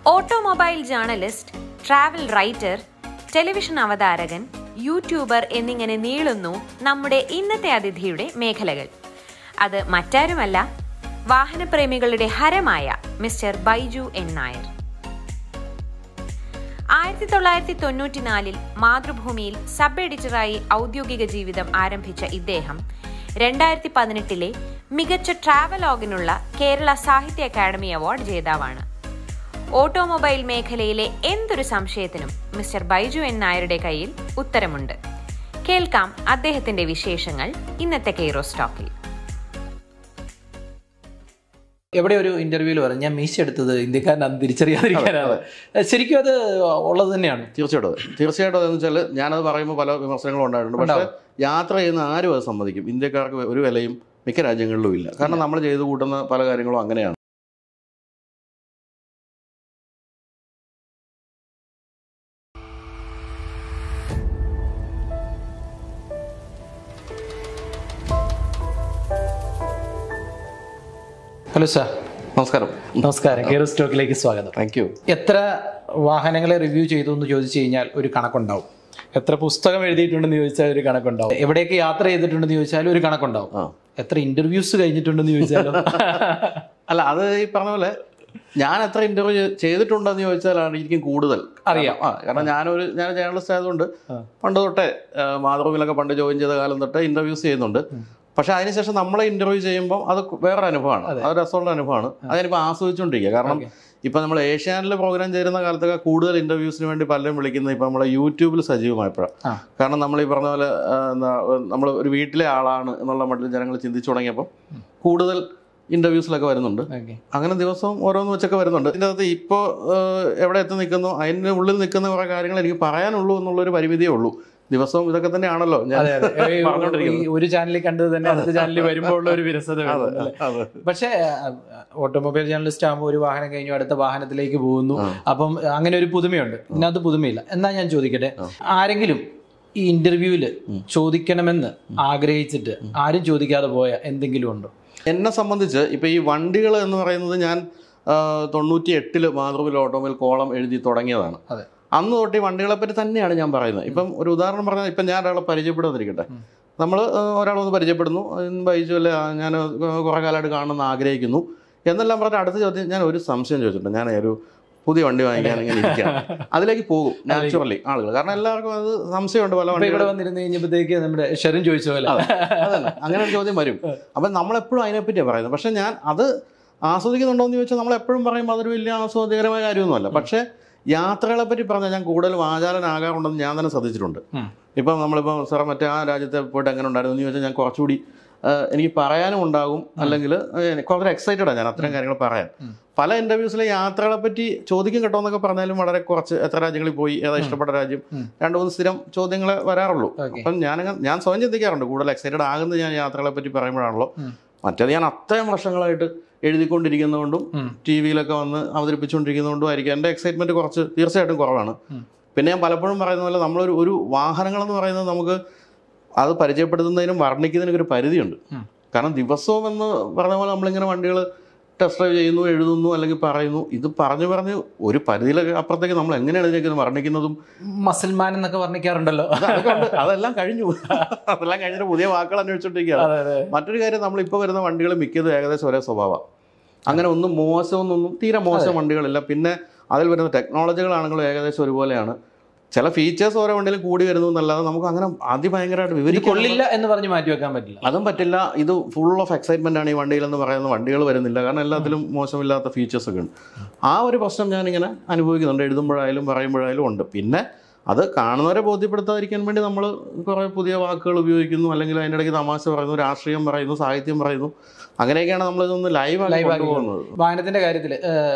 Automobile journalist travel writer television അവതാരകൻ YouTuber എന്നിങ്ങനെ നീളുന്നു നമ്മുടെ ഇന്നത്തെ അതിഥിയുടെ മേഖലകൾ അത് മറ്റാരുമല്ല വാഹനപ്രേമികളുടെ ഹരമായ മിസ്റ്റർ ബൈജു എൻ നായർ ആയിരത്തി തൊള്ളായിരത്തി തൊണ്ണൂറ്റിനാലിൽ മാതൃഭൂമിയിൽ സബ് എഡിറ്ററായി ഔദ്യോഗിക ജീവിതം ആരംഭിച്ച ഇദ്ദേഹം രണ്ടായിരത്തി പതിനെട്ടിലെ മികച്ച ട്രാവലോഗിനുള്ള കേരള സാഹിത്യ അക്കാദമി അവാർഡ് ജേതാവാണ് ഓട്ടോമൊബൈൽ മേഖലയിലെ എന്തൊരു സംശയത്തിനും മിസ്റ്റർ ബൈജു എൻ നായരുടെ കയ്യിൽ ഉത്തരമുണ്ട് കേൾക്കാം അദ്ദേഹത്തിന്റെ വിശേഷങ്ങൾ ഇന്നത്തെ കെയ്റോ സ്റ്റോക്കിൽ എവിടെ ഒരു ഇന്റർവ്യൂവിൽ പറഞ്ഞു ഞാൻ മീശ എടുത്തത് ഇന്ത്യക്കാരനാണെന്ന് തിരിച്ചറിയാതിരിക്കാനാണ് ശരിക്കും അത് ഉള്ളത് തന്നെയാണ് തീർച്ചയായിട്ടും അതെ. തീർച്ചയായിട്ടും അതെന്ന് വെച്ചാൽ ഞാനത് പറയുമ്പോൾ പല വിമർശനങ്ങളും ഉണ്ടായിട്ടുണ്ട് പക്ഷേ യാത്ര ചെയ്യുന്ന ആരും അത് സമ്മതിക്കും ഇന്ത്യക്കാർക്ക് ഒരു വിലയും മിക്ക രാജ്യങ്ങളിലും ഇല്ല കാരണം നമ്മൾ ചെയ്തു കൂട്ടുന്ന പല കാര്യങ്ങളും അങ്ങനെയാണ് ഹലോ സാർ നമസ്കാരം നമസ്കാരം കെയർ സ്റ്റോക്കിലേക്ക് സ്വാഗതം താങ്ക് യു എത്ര വാഹനങ്ങളെ റിവ്യൂ ചെയ്തു എന്ന് ചോദിച്ചു കഴിഞ്ഞാൽ ഒരു കണക്കുണ്ടാവും എത്ര പുസ്തകം എഴുതിയിട്ടുണ്ടെന്ന് ചോദിച്ചാൽ ഒരു കണക്കുണ്ടാവും എവിടെയൊക്കെ യാത്ര ചെയ്തിട്ടുണ്ടെന്ന് ചോദിച്ചാൽ ഒരു കണക്കുണ്ടാവും ആ. എത്ര ഇന്റർവ്യൂസ് കഴിഞ്ഞിട്ടുണ്ടെന്ന് ചോദിച്ചാലോ അല്ല അത് ഈ പറഞ്ഞ പോലെ ഞാൻ എത്ര ഇന്റർവ്യൂ ചെയ്തിട്ടുണ്ടെന്ന് ചോദിച്ചാലാണ് എനിക്കും കൂടുതൽ അറിയാം. ആ കാരണം ഞാനൊരു ഞാൻ ജേർണലിസ്റ്റ് ആയതുകൊണ്ട് പണ്ട് തൊട്ടേ ആ, മാതൃഭൂമിയിലൊക്കെ പണ്ട് ജോയിൻ ചെയ്ത കാലം തൊട്ടേ ഇന്റർവ്യൂസ് ചെയ്യുന്നുണ്ട് പക്ഷെ അതിനുശേഷം നമ്മളെ ഇന്റർവ്യൂ ചെയ്യുമ്പോൾ അത് വേറൊരു അനുഭവമാണ് അത് രസമുള്ള അനുഭവമാണ് അതിനിപ്പോൾ ആസ്വദിച്ചുകൊണ്ടിരിക്കുക കാരണം ഇപ്പം നമ്മൾ ഏഷ്യാനിൽ പ്രോഗ്രാം ചേരുന്ന കാലത്തൊക്കെ കൂടുതൽ ഇന്റർവ്യൂസിന് വേണ്ടി പലരും വിളിക്കുന്നത് ഇപ്പം നമ്മളെ യൂട്യൂബിൽ സജീവമായപ്പോഴാണ് ആ. കാരണം നമ്മൾ ഈ പറഞ്ഞ പോലെ നമ്മൾ ഒരു വീട്ടിലെ ആളാണ് എന്നുള്ള മട്ടിൽ ജനങ്ങൾ ചിന്തിച്ചു തുടങ്ങിയപ്പോൾ കൂടുതൽ ഇന്റർവ്യൂസിലൊക്കെ വരുന്നുണ്ട് ഓക്കെ അങ്ങനെ ദിവസവും ഓരോന്ന് വെച്ചൊക്കെ വരുന്നുണ്ട് ഇതിൻ്റെ അകത്ത് ഇപ്പോൾ എവിടെ എത്തി നിൽക്കുന്നു അതിൻ്റെ ഉള്ളിൽ നിൽക്കുന്ന കുറേ കാര്യങ്ങൾ എനിക്ക് പറയാനുള്ളൂ എന്നുള്ളൊരു പരിമിതിയേ ഉള്ളൂ ദിവസവും ഇതൊക്കെ തന്നെയാണല്ലോ ഞാൻ അതെ അതെ ഈ- പറഞ്ഞുകൊണ്ടിരിക്കുന്നത്. ഈ ഒരു ചാനലിൽ കണ്ടത് തന്നെ അടുത്ത ചാനലിൽ വരുമ്പോൾ ഉള്ള ഒരു വിരസത വരുന്നുണ്ട് അല്ലേ? അതെ പക്ഷേ ഓട്ടോമൊബൈൽ ജേർണലിസ്റ്റ് ആകുമ്പോൾ ഒരു വാഹനം കഴിഞ്ഞു അടുത്ത വാഹനത്തിലേക്ക് പോകുന്നു അപ്പം അങ്ങനെ ഒരു പുതുമയുണ്ട് ഇതിനകത്ത് പുതുമയില്ല എന്നാ ഞാൻ ചോദിക്കട്ടെ ആരെങ്കിലും ഈ ഇന്റർവ്യൂവില് ചോദിക്കണമെന്ന് ആഗ്രഹിച്ചിട്ട് ആരും ചോദിക്കാതെ പോയ എന്തെങ്കിലും ഉണ്ടോ എന്നെ സംബന്ധിച്ച് ഇപ്പോൾ ഈ വണ്ടികൾ എന്ന് പറയുന്നത് ഞാൻ തൊണ്ണൂറ്റി എട്ടില് മാതൃഭൂമിയിൽ ഓട്ടോമൊബൈൽ കോളം എഴുതി തുടങ്ങിയതാണ് അതെ. അന്ന് തൊട്ട് ഈ വണ്ടികളെ പറ്റി തന്നെയാണ് ഞാൻ പറയുന്നത് ഇപ്പം ഒരു ഉദാഹരണം പറഞ്ഞാൽ ഇപ്പം ഞാൻ ഒരാളെ പരിചയപ്പെടുന്നിരിക്കട്ടെ നമ്മൾ ഒരാളൊന്ന് പരിചയപ്പെടുന്നു ബൈജു അല്ലെ ഞാൻ കുറേ കാലമായിട്ട് കാണണമെന്ന് ആഗ്രഹിക്കുന്നു എന്നെല്ലാം പറഞ്ഞ അടുത്ത ചോദ്യം ഞാൻ ഒരു സംശയം ചോദിച്ചിട്ടുണ്ട് ഞാൻ ഒരു പുതിയ വണ്ടി വാങ്ങിക്കാൻ ഇങ്ങനെ ഇരിക്കുകയാണ് അതിലേക്ക് പോകും നാച്ചുറലി ആളുകൾ കാരണം എല്ലാവർക്കും അത് സംശയമുണ്ട് പല ഇപ്പൊ വണ്ടികൾ ഇവിടെ വന്നിരുന്ന് കഴിഞ്ഞപ്പോഴത്തേക്ക് നമ്മുടെ ഷെറിൻ ചോദിച്ച പോലെ അതന്നെ അങ്ങനെ ഒരു ചോദ്യം വരും അപ്പം നമ്മളെപ്പോഴും അതിനെപ്പറ്റിയാണ് പറയുന്നത് പക്ഷെ ഞാൻ അത് ആസ്വദിക്കുന്നുണ്ടോ എന്ന് ചോദിച്ചാൽ നമ്മൾ എപ്പോഴും പറയുമ്പോൾ അതൊരു വലിയ ആസ്വാദ്യകരമായ കാര്യമൊന്നുമല്ല പക്ഷേ യാത്രകളെ പറ്റി പറഞ്ഞാൽ ഞാൻ കൂടുതൽ വാചാലനാകാറുണ്ടെന്ന് ഞാൻ തന്നെ ശ്രദ്ധിച്ചിട്ടുണ്ട് ഉം. ഇപ്പം നമ്മളിപ്പോൾ സാറേ മറ്റേ ആ രാജ്യത്തെ പോയിട്ട് എങ്ങനെ ഉണ്ടായിരുന്നു എന്ന് ചോദിച്ചാൽ ഞാൻ കുറച്ചുകൂടി ആ, എനിക്ക് പറയാനും ഉണ്ടാകും അല്ലെങ്കിൽ കുറച്ച് എക്സൈറ്റഡ് ആണ് ഞാൻ അത്തരം കാര്യങ്ങൾ പറയാൻ പല ഇൻ്റർവ്യൂസിലെ യാത്രകളെ പറ്റി ചോദിക്കും കേട്ടോ എന്നൊക്കെ പറഞ്ഞാലും വളരെ കുറച്ച് എത്ര രാജ്യങ്ങളിൽ പോയി ഏതാ ഇഷ്ടപ്പെട്ട രാജ്യം രണ്ട് മൂന്ന് സ്ഥിരം ചോദ്യങ്ങളെ വരാറുള്ളൂ Okay. അപ്പം ഞാനങ്ങ് ഞാൻ സ്വയം ചിന്തിക്കാറുണ്ട് കൂടുതൽ എക്സൈറ്റഡ് ആകുന്നത് ഞാൻ യാത്രകളെ പറ്റി പറയുമ്പോഴാണല്ലോ ഉം. മറ്റേത് ഞാൻ അത്രയും വർഷങ്ങളായിട്ട് എഴുതിക്കൊണ്ടിരിക്കുന്നതുകൊണ്ടും ഉം. ടി വിയിലൊക്കെ വന്ന് അവതരിപ്പിച്ചുകൊണ്ടിരിക്കുന്നതുകൊണ്ടും ആയിരിക്കും എൻ്റെ എക്സൈറ്റ്മെൻറ്റ് കുറച്ച് തീർച്ചയായിട്ടും കുറവാണ് ഉം. പിന്നെ ഞാൻ പലപ്പോഴും പറയുന്ന പോലെ നമ്മളൊരു ഒരു വാഹനങ്ങളെന്ന് പറയുന്നത് നമുക്ക് അത് പരിചയപ്പെടുത്തുന്നതിനും വർണ്ണിക്കുന്നതിനും ഒരു പരിധിയുണ്ട് ഉം. കാരണം ദിവസവും എന്ന് പറഞ്ഞ പോലെ നമ്മളിങ്ങനെ വണ്ടികൾ ടെസ്റ്റ് ഡ്രൈവ് ചെയ്യുന്നു എഴുതുന്നു അല്ലെങ്കിൽ പറയുന്നു ഇത് പറഞ്ഞു പറഞ്ഞ് ഒരു പരിധിയിലൊക്കെ അപ്പുറത്തേക്ക് നമ്മൾ എങ്ങനെയാണ് ഇതിനൊക്കെ വർണ്ണിക്കുന്നതും മസൽമാൻ എന്നൊക്കെ വർണ്ണിക്കാറുണ്ടല്ലോ അത് അതൊക്കെ ഉണ്ട്. അതെല്ലാം കഴിഞ്ഞു അതെല്ലാം കഴിഞ്ഞിട്ട് പുതിയ വാക്കുകൾ അന്വേഷിച്ചോണ്ടിരിക്കുകയാണ് അതെ അതെ മറ്റൊരു കാര്യം നമ്മൾ ഇപ്പോൾ വരുന്ന വണ്ടികൾ മിക്കതും ഏകദേശം ഒരേ സ്വഭാവം അങ്ങനെ ഒന്നും മോശമൊന്നും തീരെ മോശം വണ്ടികളില്ല പിന്നെ അതിൽ വരുന്ന ടെക്നോളജികളാണെങ്കിലും ഏകദേശം ഒരുപോലെയാണ് ചില ഫീച്ചേഴ്സ് ഓരോ വണ്ടിയിലും കൂടി വരുന്നു എന്നല്ലാതെ നമുക്ക് അങ്ങനെ അതിഭയങ്കരമായിട്ട് ഇത് വിവരിക്കാൻ കൊള്ളില്ല എന്ന് പറഞ്ഞ് മാറ്റി വെക്കാൻ പറ്റില്ല അതും പറ്റില്ല ഇത് ഫുൾ ഓഫ് എക്സൈറ്റ്മെന്റ് ആണ് ഈ വണ്ടിയിൽ എന്ന് പറയുന്ന വണ്ടികൾ വരുന്നില്ല കാരണം എല്ലാത്തിലും മോശമില്ലാത്ത ഫീച്ചേഴ്സ് ഒക്കെ ഉണ്ട് ആ ഒരു പ്രശ്നം ഞാനിങ്ങനെ അനുഭവിക്കുന്നുണ്ട് എഴുതുമ്പോഴായാലും പറയുമ്പോഴായാലും ഉണ്ട് പിന്നെ അത് കാണുന്നവരെ ബോധ്യപ്പെടുത്താതിരിക്കാൻ വേണ്ടി നമ്മൾ കുറേ പുതിയ വാക്കുകൾ ഉപയോഗിക്കുന്നു അല്ലെങ്കിൽ അതിൻ്റെ ഇടയ്ക്ക് തമാശ പറയുന്നു രാഷ്ട്രീയം പറയുന്നു സാഹിത്യം പറയുന്നു അങ്ങനെയൊക്കെയാണ് നമ്മൾ ഇതൊന്ന് ലൈവാക്കി Live ആക്കി കൊണ്ടുപോകുന്നത് വാഹനത്തിന്റെ കാര്യത്തിൽ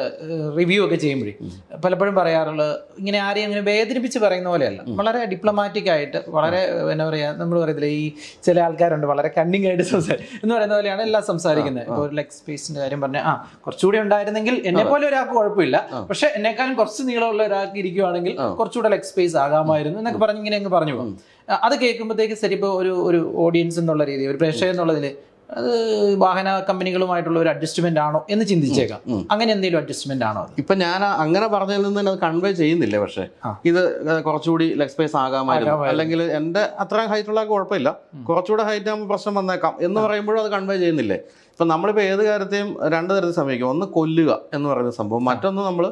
റിവ്യൂ ഒക്കെ ചെയ്യുമ്പോഴേ പലപ്പോഴും പറയാറുള്ളത് ഇങ്ങനെ ആരെയും അങ്ങനെ വേദനിപ്പിച്ച് പറയുന്ന പോലെയല്ല വളരെ ഡിപ്ലോമാറ്റിക് ആയിട്ട് വളരെ എന്താ പറയാ നമ്മൾ പറയത്തില്ല ഈ ചില ആൾക്കാരുണ്ട് വളരെ കണ്ണിങ് ആയിട്ട് സംസാരിക്കും എന്ന് പറയുന്ന പോലെയാണ് എല്ലാം സംസാരിക്കുന്നത് ഇപ്പോൾ ഒരു ലെഗ് സ്പേസിന്റെ കാര്യം പറഞ്ഞാൽ ആ കുറച്ചുകൂടി ഉണ്ടായിരുന്നെങ്കിൽ എന്നെ പോലെ ഒരാൾക്ക് കുഴപ്പമില്ല പക്ഷെ എന്നെക്കാളും കുറച്ച് നീളമുള്ള ഒരാൾക്ക് ഇരിക്കുവാണെങ്കിൽ കുറച്ചുകൂടെ ലെഗ് സ്പേസ് ആകാമായിരുന്നു എന്നൊക്കെ പറഞ്ഞ് ഇങ്ങനെ അങ്ങ് പറഞ്ഞു പോകും ആ, അത് കേൾക്കുമ്പോഴത്തേക്ക് ശരി ഇപ്പോൾ ഒരു ഒരു ഓഡിയൻസ് എന്നുള്ള രീതി ഒരു പ്രേക്ഷകൻ എന്നുള്ളതിൽ അത് വാഹന കമ്പനികളുമായിട്ടുള്ള ഒരു അഡ്ജസ്റ്റ്മെന്റ് ആണോ എന്ന് ചിന്തിച്ചേക്കാം അങ്ങനെ എന്തെങ്കിലും അഡ്ജസ്റ്റ്മെന്റ് ആണോ അത് ഇപ്പൊ ഞാൻ ആ- അങ്ങനെ പറഞ്ഞതിൽ നിന്ന് തന്നെ അത് കൺവേ ചെയ്യുന്നില്ല പക്ഷേ ആ. ഇത് കുറച്ചുകൂടി ലെഗ് സ്പേസ് ആകാമായിരുന്നു ആകാമായിരുന്നു. അല്ലെങ്കിൽ എന്റെ അത്രയും ഹൈറ്റ് ഉള്ള കുഴപ്പമില്ല കുറച്ചുകൂടെ ഹൈറ്റ് ആകുമ്പോൾ പ്രശ്നം വന്നേക്കാം എന്ന് പറയുമ്പോഴും അത് കൺവേ ചെയ്യുന്നില്ലേ ഇപ്പൊ നമ്മളിപ്പോ ഏത് കാര്യത്തെയും രണ്ട് തരത്തിൽ സമീപിക്കും ഒന്ന് കൊല്ലുക എന്ന് പറയുന്ന സംഭവം മറ്റൊന്ന് നമ്മൾ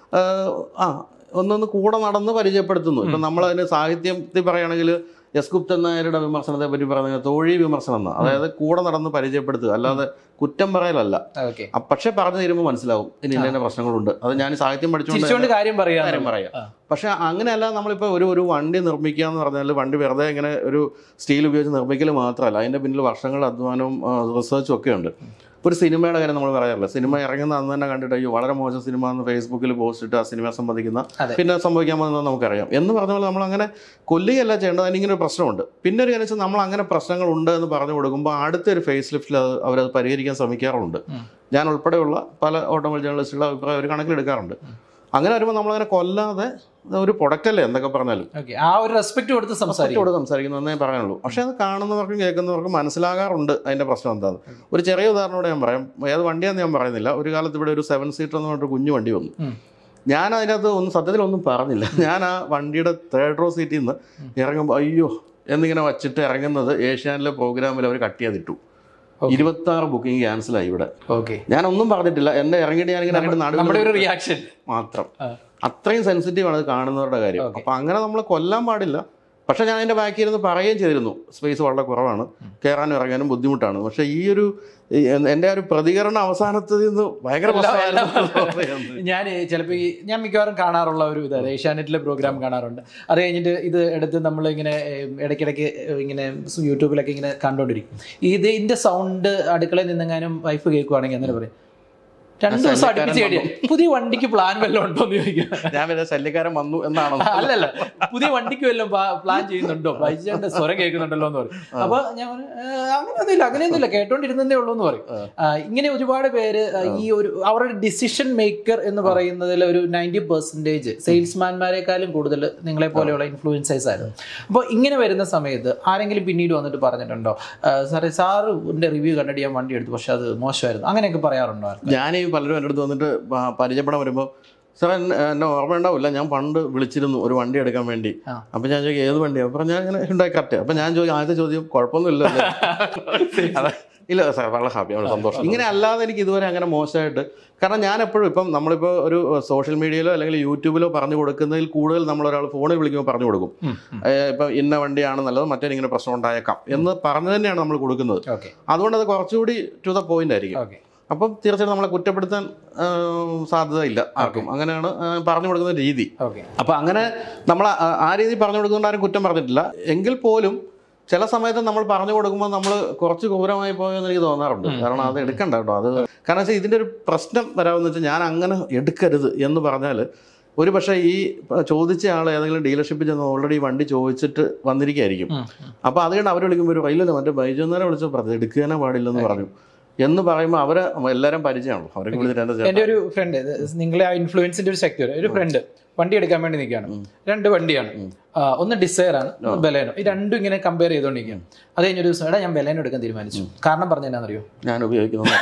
ആ ഒന്നൊന്ന് കൂടെ നടന്ന് പരിചയപ്പെടുത്തുന്നു ഇപ്പൊ നമ്മൾ അതിന് സാഹിത്യത്തിൽ പറയുകയാണെങ്കിൽ എസ് ഗുപ്തൻ നായരുടെ വിമർശനത്തെ പറ്റി പറയുന്നത് തോഴി വിമർശനം എന്നാ അതായത് കൂടെ നടന്ന് പരിചയപ്പെടുത്തുക അല്ലാതെ കുറ്റം പറയലല്ല ഓക്കെ അ- പക്ഷെ പറഞ്ഞു തരുമ്പോൾ മനസ്സിലാവും ഇനി ഇന്ന ഇന്ന പ്രശ്നങ്ങളുണ്ട് അത് ഞാൻ സാഹിത്യം പഠിച്ചുകൊണ്ട് ചിരിച്ചുകൊണ്ട് കാര്യം പറയാം കാര്യം പറയാം ആ. പക്ഷെ അങ്ങനെയല്ല നമ്മളിപ്പോൾ ഒരു ഒരു വണ്ടി നിർമ്മിക്കുക എന്ന് പറഞ്ഞാൽ വണ്ടി വെറുതെ ഇങ്ങനെ ഒരു സ്റ്റീൽ ഉപയോഗിച്ച് നിർമ്മിക്കൽ മാത്രമല്ല അതിൻ്റെ പിന്നിൽ വർഷങ്ങളുടെ അധ്വാനവും റിസർച്ചും ഒക്കെ ഉണ്ട് ഇപ്പോൾ ഒരു സിനിമയുടെ കാര്യം നമ്മൾ പറയാറില്ല സിനിമ ഇറങ്ങുന്ന അന്ന് തന്നെ കണ്ടിട്ട് അയ്യോ വളരെ മോശം സിനിമ എന്ന് ഫേസ്ബുക്കിൽ പോസ്റ്റ് ഇട്ട് ആ സിനിമ സംബന്ധിക്കുന്ന അതെ. പിന്നെ സംഭവിക്കാൻ പോകുന്നത് നമുക്കറിയാം എന്ന് പറഞ്ഞ പോലെ നമ്മൾ അങ്ങനെ കൊല്ലുകയല്ല ചെയ്യേണ്ടത് അതിനിങ്ങനെ ഒരു പ്രശ്നമുണ്ട് പിന്നെ ഒരു കാര്യം വെച്ചാൽ നമ്മൾ അങ്ങനെ പ്രശ്നങ്ങളുണ്ട് എന്ന് പറഞ്ഞു കൊടുക്കുമ്പോൾ അടുത്തൊരു ഫേസ് ലിഫ്റ്റിൽ അത് അവരത് പരിഹരിക്കാൻ ശ്രമിക്കാറുണ്ട് ഞാൻ ഉൾപ്പെടെയുള്ള പല ഓട്ടോമൊബൈൽ ജേർണലിസ്റ്റുകളുടെ അഭിപ്രായം അവർ കണക്കിലെടുക്കാറുണ്ട് അങ്ങനെ വരുമ്പോൾ നമ്മളങ്ങനെ കൊല്ലാതെ ഒരു പ്രൊഡക്റ്റ് അല്ലേ എന്തൊക്കെ പറഞ്ഞാലും ഓക്കെ ആ ഒരു റെസ്പെക്ട് കൊടുത്ത് സംസാരിക്കും ഇവിടെ സംസാരിക്കുന്നതെന്നേ പറയാനുള്ളൂ പക്ഷെ അത് കാണുന്നവർക്കും കേൾക്കുന്നവർക്കും മനസ്സിലാകാറുണ്ട് അതിന്റെ പ്രശ്നം എന്താണ് ഒരു ചെറിയ ഉദാഹരണോടെ ഞാൻ പറയാം ഏത് വണ്ടിയാന്ന് ഞാൻ പറയുന്നില്ല ഒരു കാലത്ത് ഇവിടെ ഒരു സെവൻ സീറ്റർ എന്ന് പറഞ്ഞിട്ട് കുഞ്ഞു വണ്ടി വന്നു ഉം. ഞാൻ അതിനകത്ത് ഒന്നും സത്യത്തിൽ ഒന്നും പറഞ്ഞില്ല ഞാൻ ആ വണ്ടിയുടെ തേർഡ് റോ സീറ്റിൽ നിന്ന് ഇറങ്ങുമ്പോൾ അയ്യോ എന്നിങ്ങനെ വച്ചിട്ട് ഇറങ്ങുന്നത് ഏഷ്യാനിലെ പ്രോഗ്രാമിൽ അവർ കട്ട് ചെയ്തിട്ടു ഇരുപത്തി ആറ് ബുക്കിംഗ് ക്യാൻസലായി ഇവിടെ ഓക്കെ ഞാനൊന്നും പറഞ്ഞിട്ടില്ല എന്നെ ഇറങ്ങിയിട്ട് ഞാനിങ്ങനെ ഇറങ്ങിയിട്ട് നമ്മുടെ ഒരു നടുവിൽ റിയാക്ഷൻ മാത്രം ആ. അത്രയും സെൻസിറ്റീവ് ആണ് അത് കാണുന്നവരുടെ കാര്യം Okay. അപ്പൊ അങ്ങനെ നമ്മൾ കൊല്ലാൻ പാടില്ല പക്ഷെ ഞാൻ അതിന്റെ ബാക്കിൽ ഇരുന്ന് പറയുകയും ചെയ്തിരുന്നു സ്പേസ് വളരെ കുറവാണ് കയറാനും ഇറങ്ങാനും ബുദ്ധിമുട്ടാണ് പക്ഷെ ഈ ഒരു ഈ എൻ- എൻ്റെ ആ ഒരു പ്രതികരണം അവസാനത്തിൽ നിന്ന് ഭയങ്കര പ്രശ്നമായിരുന്നു എന്ന് തോന്നുന്നത്. ഞാൻ ചിലപ്പോൾ ഈ ഞാൻ മിക്കവാറും കാണാറുള്ള ഒരു ഇതാണ് ഏഷ്യാനെറ്റിലെ പ്രോഗ്രാം കാണാറുണ്ട് അത് കഴിഞ്ഞിട്ട് ഇത് എടുത്ത് നമ്മൾ ഇങ്ങനെ ഏം, ഇടയ്ക്കിടയ്ക്ക് ഇങ്ങനെ സ് യൂട്യൂബിലൊക്കെ ഇങ്ങനെ കണ്ടോണ്ടിരിക്കും ഇത് ഇതിന്റെ സൗണ്ട് അടുക്കളയിൽ നിന്നെങ്ങാനും വൈഫ് കേൾക്കുവാണെങ്കിൽ അങ്ങനെ പറയും രണ്ടു ദിവസം അടുപ്പിച്ച് കേട്ടിയ പുതിയ വണ്ടിക്ക് പ്ലാൻ വല്ലതും ഉണ്ടോ എന്ന് ചോദിക്കുക ഞാൻ പിന്നെ ശല്യക്കാരൻ വന്നു എന്നാണോ അല്ലല്ല പുതിയ വണ്ടിക്ക് വല്ലതും പ്ലാൻ ചെയ്യുന്നുണ്ടോ ബൈജാന്റെ സ്വരം കേൾക്കുന്നുണ്ടല്ലോ എന്ന് പറയും അപ്പൊ ഞാൻ പറഞ്ഞു, "ഏ, അങ്ങനെയൊന്നുമില്ല അങ്ങനെയൊന്നുമില്ല കേട്ടോണ്ടിരുന്നേ ഉള്ളൂ എന്ന് പറയും ആ, ഇങ്ങനെ ഒരുപാട് പേര് ആ, ഈ ഒരു അവരുടെ ഡിസിഷൻ മേക്കർ എന്ന് പറയുന്നതിൽ ഒരു നയൻറ്റി പെർസെൻറ്റേജ് സെയിൽസ്മാൻമാരെക്കാളും കൂടുതൽ നിങ്ങളെ പോലെയുള്ള ഇൻഫ്ലുവൻസേഴ്സ് ആയിരുന്നു അപ്പോൾ ഇങ്ങനെ വരുന്ന സമയത്ത് ആരെങ്കിലും പിന്നീട് വന്നിട്ട് പറഞ്ഞിട്ടുണ്ടോ "ആ, സാറേ സാറിന്റെ റിവ്യൂ കണ്ടിട്ട് ഞാൻ വണ്ടി എടുത്തു പക്ഷെ അത് മോശമായിരുന്നു അങ്ങനെയൊക്കെ പറയാറുണ്ടോ ആർക്കും? ഞാൻ ഈ പലരും എൻ്റെ അടുത്ത് വന്നിട്ട് പ- പരിചയപ്പെടാൻ വരുമ്പോൾ സാർ എന്നെ എന്നെ ഓർമ്മ ഉണ്ടാവില്ല ഞാൻ പണ്ട് വിളിച്ചിരുന്നു ഒരു വണ്ടി എടുക്കാൻ വേണ്ടി ആ. അപ്പം ഞാൻ ചോദിക്കും ഏത് വണ്ടിയാണ് അപ്പം ഞാൻ ഇങ്ങനെ ഉണ്ടായി കറക്റ്റ് അപ്പം ഞാൻ ചോദിക്കും ആദ്യത്തെ ചോദ്യം കുഴപ്പമൊന്നുമില്ല അതെ ഇല്ല സാർ വളരെ ഹാപ്പി വളരെ സന്തോഷം ഇങ്ങനെ അല്ലാതെ എനിക്ക് ഇതുവരെ അങ്ങനെ മോശമായിട്ട് കാരണം ഞാൻ എപ്പോഴും ഇപ്പം നമ്മളിപ്പോൾ ഒരു സോഷ്യൽ മീഡിയയിലോ അല്ലെങ്കിൽ യൂട്യൂബിലോ പറഞ്ഞു കൊടുക്കുന്നതിൽ കൂടുതൽ നമ്മൾ ഒരാൾ ഫോണിൽ വിളിക്കുമ്പോൾ പറഞ്ഞു കൊടുക്കും ഉം, ഉം. ഏഹ് ഇപ്പം ഇന്ന വണ്ടിയാണ് നല്ലത് മറ്റേ ഇങ്ങനെ പ്രശ്നം ഉണ്ടായേക്കാം എന്ന് പറഞ്ഞു തന്നെയാണ് നമ്മൾ കൊടുക്കുന്നത് ഓക്കെ അതുകൊണ്ട് അത് കുറച്ചുകൂടി ടു ദ പോയിന്റ് ആയിരിക്കും ഓക്കെ അപ്പം തീർച്ചയായിട്ടും നമ്മളെ കുറ്റപ്പെടുത്താൻ ആ, സാധ്യതയില്ല ആർക്കും അങ്ങനെയാണ് ആ, പറഞ്ഞു കൊടുക്കുന്ന രീതി ഓക്കെ അപ്പം അങ്ങനെ നമ്മൾ ആ- ആ രീതി പറഞ്ഞു കൊടുക്കുന്നതുകൊണ്ട് ആരും കുറ്റം പറഞ്ഞിട്ടില്ല എങ്കിൽ പോലും ചില സമയത്ത് നമ്മൾ പറഞ്ഞു കൊടുക്കുമ്പോൾ നമ്മൾ കുറച്ച് ക്രൂരമായി പോയെന്ന് എനിക്ക് തോന്നാറുണ്ട് കാരണം അത് എടുക്കണ്ട കേട്ടോ അത് കാരണം വെച്ചാൽ ഇതിൻ്റെ ഒരു പ്രശ്നം വരാമെന്ന് വെച്ചാൽ ഞാൻ അങ്ങനെ എടുക്കരുത് എന്ന് പറഞ്ഞാൽ ഒരു പക്ഷേ ഈ ചോദിച്ച ആൾ ഏതെങ്കിലും ഡീലർഷിപ്പിൽ ചെന്ന് ഓൾറെഡി വണ്ടി ചോദിച്ചിട്ട് വന്നിരിക്കുകയായിരിക്കും അപ്പോൾ അത് കഴിഞ്ഞ് അവർ വിളിക്കുമ്പോൾ ഒരു ഇല്ലല്ലോ മറ്റേ ബൈജുന്നേരം വിളിച്ചപ്പോൾ പറഞ്ഞു എടുക്കാനേ പാടില്ലെന്ന് പറഞ്ഞു എന്ന് പറയുമ്പോൾ അവരെ എല്ലാവരും പരിചയമാണല്ലോ അവരൊക്കെ വിളിച്ചിട്ട് എന്താ എന്റെ ഒരു ഫ്രണ്ട് നിങ്ങളെ ആ ഇൻഫ്ലുവൻസിന്റെ ഒരു ശക്തി ഒരു ഫ്രണ്ട് വണ്ടി എടുക്കാൻ വേണ്ടി നിൽക്കുകയാണ് രണ്ട് വണ്ടിയാണ് ആ, ഒന്ന് ഡിസയർ ആണ് ഒന്ന് ബലേനോ ഈ രണ്ടും ഇങ്ങനെ കമ്പയർ ചെയ്തോണ്ടിരിക്കുകയാണ് അത് കഴിഞ്ഞൊരു ദിവസം എടാ ഞാൻ ബലേനോ എടുക്കാൻ തീരുമാനിച്ചു കാരണം പറഞ്ഞ എന്നാന്നറിയോ ഞാൻ ഉപയോഗിക്കുന്നത്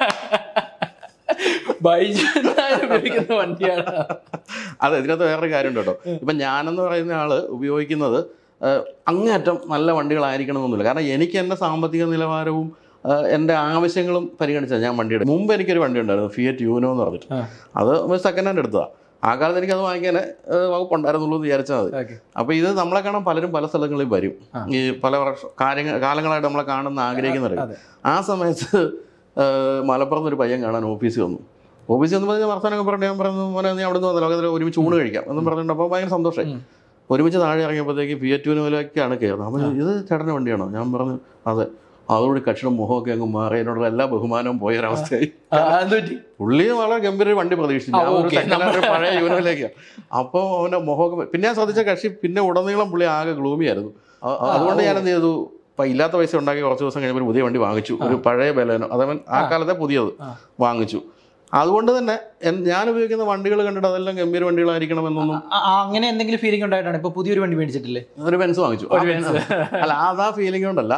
ബൈജാൻ ഉപയോഗിക്കുന്ന വണ്ടിയാണ് അതെ ഇതിനകത്ത് വേറൊരു കാര്യമുണ്ട് കേട്ടോ ഇപ്പം ഞാനെന്ന് പറയുന്ന ആള് ഉപയോഗിക്കുന്നത് ആ, അങ്ങേയറ്റം നല്ല വണ്ടികളായിരിക്കണമെന്നൊന്നുമില്ല കാരണം എനിക്ക് എൻ്റെ സാമ്പത്തിക നിലവാരവും ആ, എൻ്റെ ആവശ്യങ്ങളും പരിഗണിച്ചാൽ ഞാൻ വണ്ടി എടുക്കും മുമ്പ് എനിക്കൊരു വണ്ടി ഉണ്ടായിരുന്നു ഫിയറ്റ് യൂനോ എന്ന് പറഞ്ഞിട്ട് ആ. അത് സെക്കൻഡ് ഹാൻഡ് എടുത്തതാണ് ആ കാലത്ത് എനിക്കത് വാങ്ങിക്കാൻ ആ, വകുപ്പുണ്ടായിരുന്നുള്ളൂ എന്ന് വിചാരിച്ചാൽ മതി ഓക്കെ അപ്പോൾ ഇത് നമ്മളെ കാണാൻ പലരും പല സ്ഥലങ്ങളിൽ വരും ആ. ഈ പല വർഷ കാര്യങ്ങൾ കാലങ്ങളായിട്ട് നമ്മളെ കാണുന്ന ആഗ്രഹിക്കുന്നവർ അതെ. ആ സമയത്ത് ആ, മലപ്പുറത്ത് ഒരു പയ്യൻ കാണാൻ ഓഫീസിൽ വന്നു ഓഫീസിൽ വന്ന് പറഞ്ഞാൽ വർത്തമാനമൊക്കെ പറഞ്ഞു ഞാൻ പറഞ്ഞു മോനെ നീ അവിടെ നിന്ന് വന്നല്ലോ അതിൽ ഒരുമിച്ച് ഊണ് കഴിക്കാം എന്നും പറഞ്ഞിട്ട് അപ്പോൾ ഭയങ്കര സന്തോഷമായി ഉം. ഒരുമിച്ച് താഴെ ഇറങ്ങിയപ്പോഴത്തേക്ക് ഫിയറ്റുവിനോലൊക്കെയാണ് കയറുന്നത് അപ്പോൾ ഇത് ചേട്ടൻ്റെ വണ്ടിയാണോ ഞാൻ പറഞ്ഞു അതെ അതോട് കക്ഷിയുടെ മുഖമൊക്കെ അങ്ങ് മാറി അതിനോടുള്ള എല്ലാ ബഹുമാനവും പോയ ഒരവസ്ഥയായി എന്തുപറ്റി പുള്ളി വളരെ ഗംഭീര ഒരു വണ്ടി പ്രതീക്ഷിച്ചു ഞാൻ ആ, ഒരു okay. second hand ഒരു പഴയ യൂനോയിലേക്കാണ് അപ്പോൾ അവൻ്റെ മുഖമൊക്കെ പിന്നെ ഞാൻ ശ്രദ്ധിച്ച കക്ഷി പിന്നെ ഉടനീളം പുള്ളി ആകെ ഗ്ലൂമി ആയിരുന്നു അ- അ- അതുകൊണ്ട് ഞാൻ എന്ത് ചെയ്തു ഇപ്പം ഇല്ലാത്ത പൈസ ഉണ്ടാക്കി കുറച്ച് ദിവസം കഴിഞ്ഞപ്പോൾ ഒരു പുതിയ വണ്ടി വാങ്ങിച്ചു ഒരു പഴയ ബലേനോ അതവൻ ആ കാലത്തെ പുതിയത് ആ. വാങ്ങിച്ചു അതുകൊണ്ട് തന്നെ എൻ- ഞാൻ ഉപയോഗിക്കുന്ന വണ്ടികൾ കണ്ടിട്ട് അതെല്ലാം ഗംഭീര വണ്ടികളായിരിക്കണം എന്നൊന്നും ആ, ആ, അങ്ങനെ എന്തെങ്കിലും ഫീലിംഗ് ഉണ്ടായിട്ടാണ് ഇപ്പൊ പുതിയൊരു വണ്ടി മേടിച്ചിട്ടില്ലേ ഒരു ബെൻസ് വാങ്ങിച്ചു ആ Benz- അല്ല അതാ ഫീലിംഗ് കൊണ്ടല്ല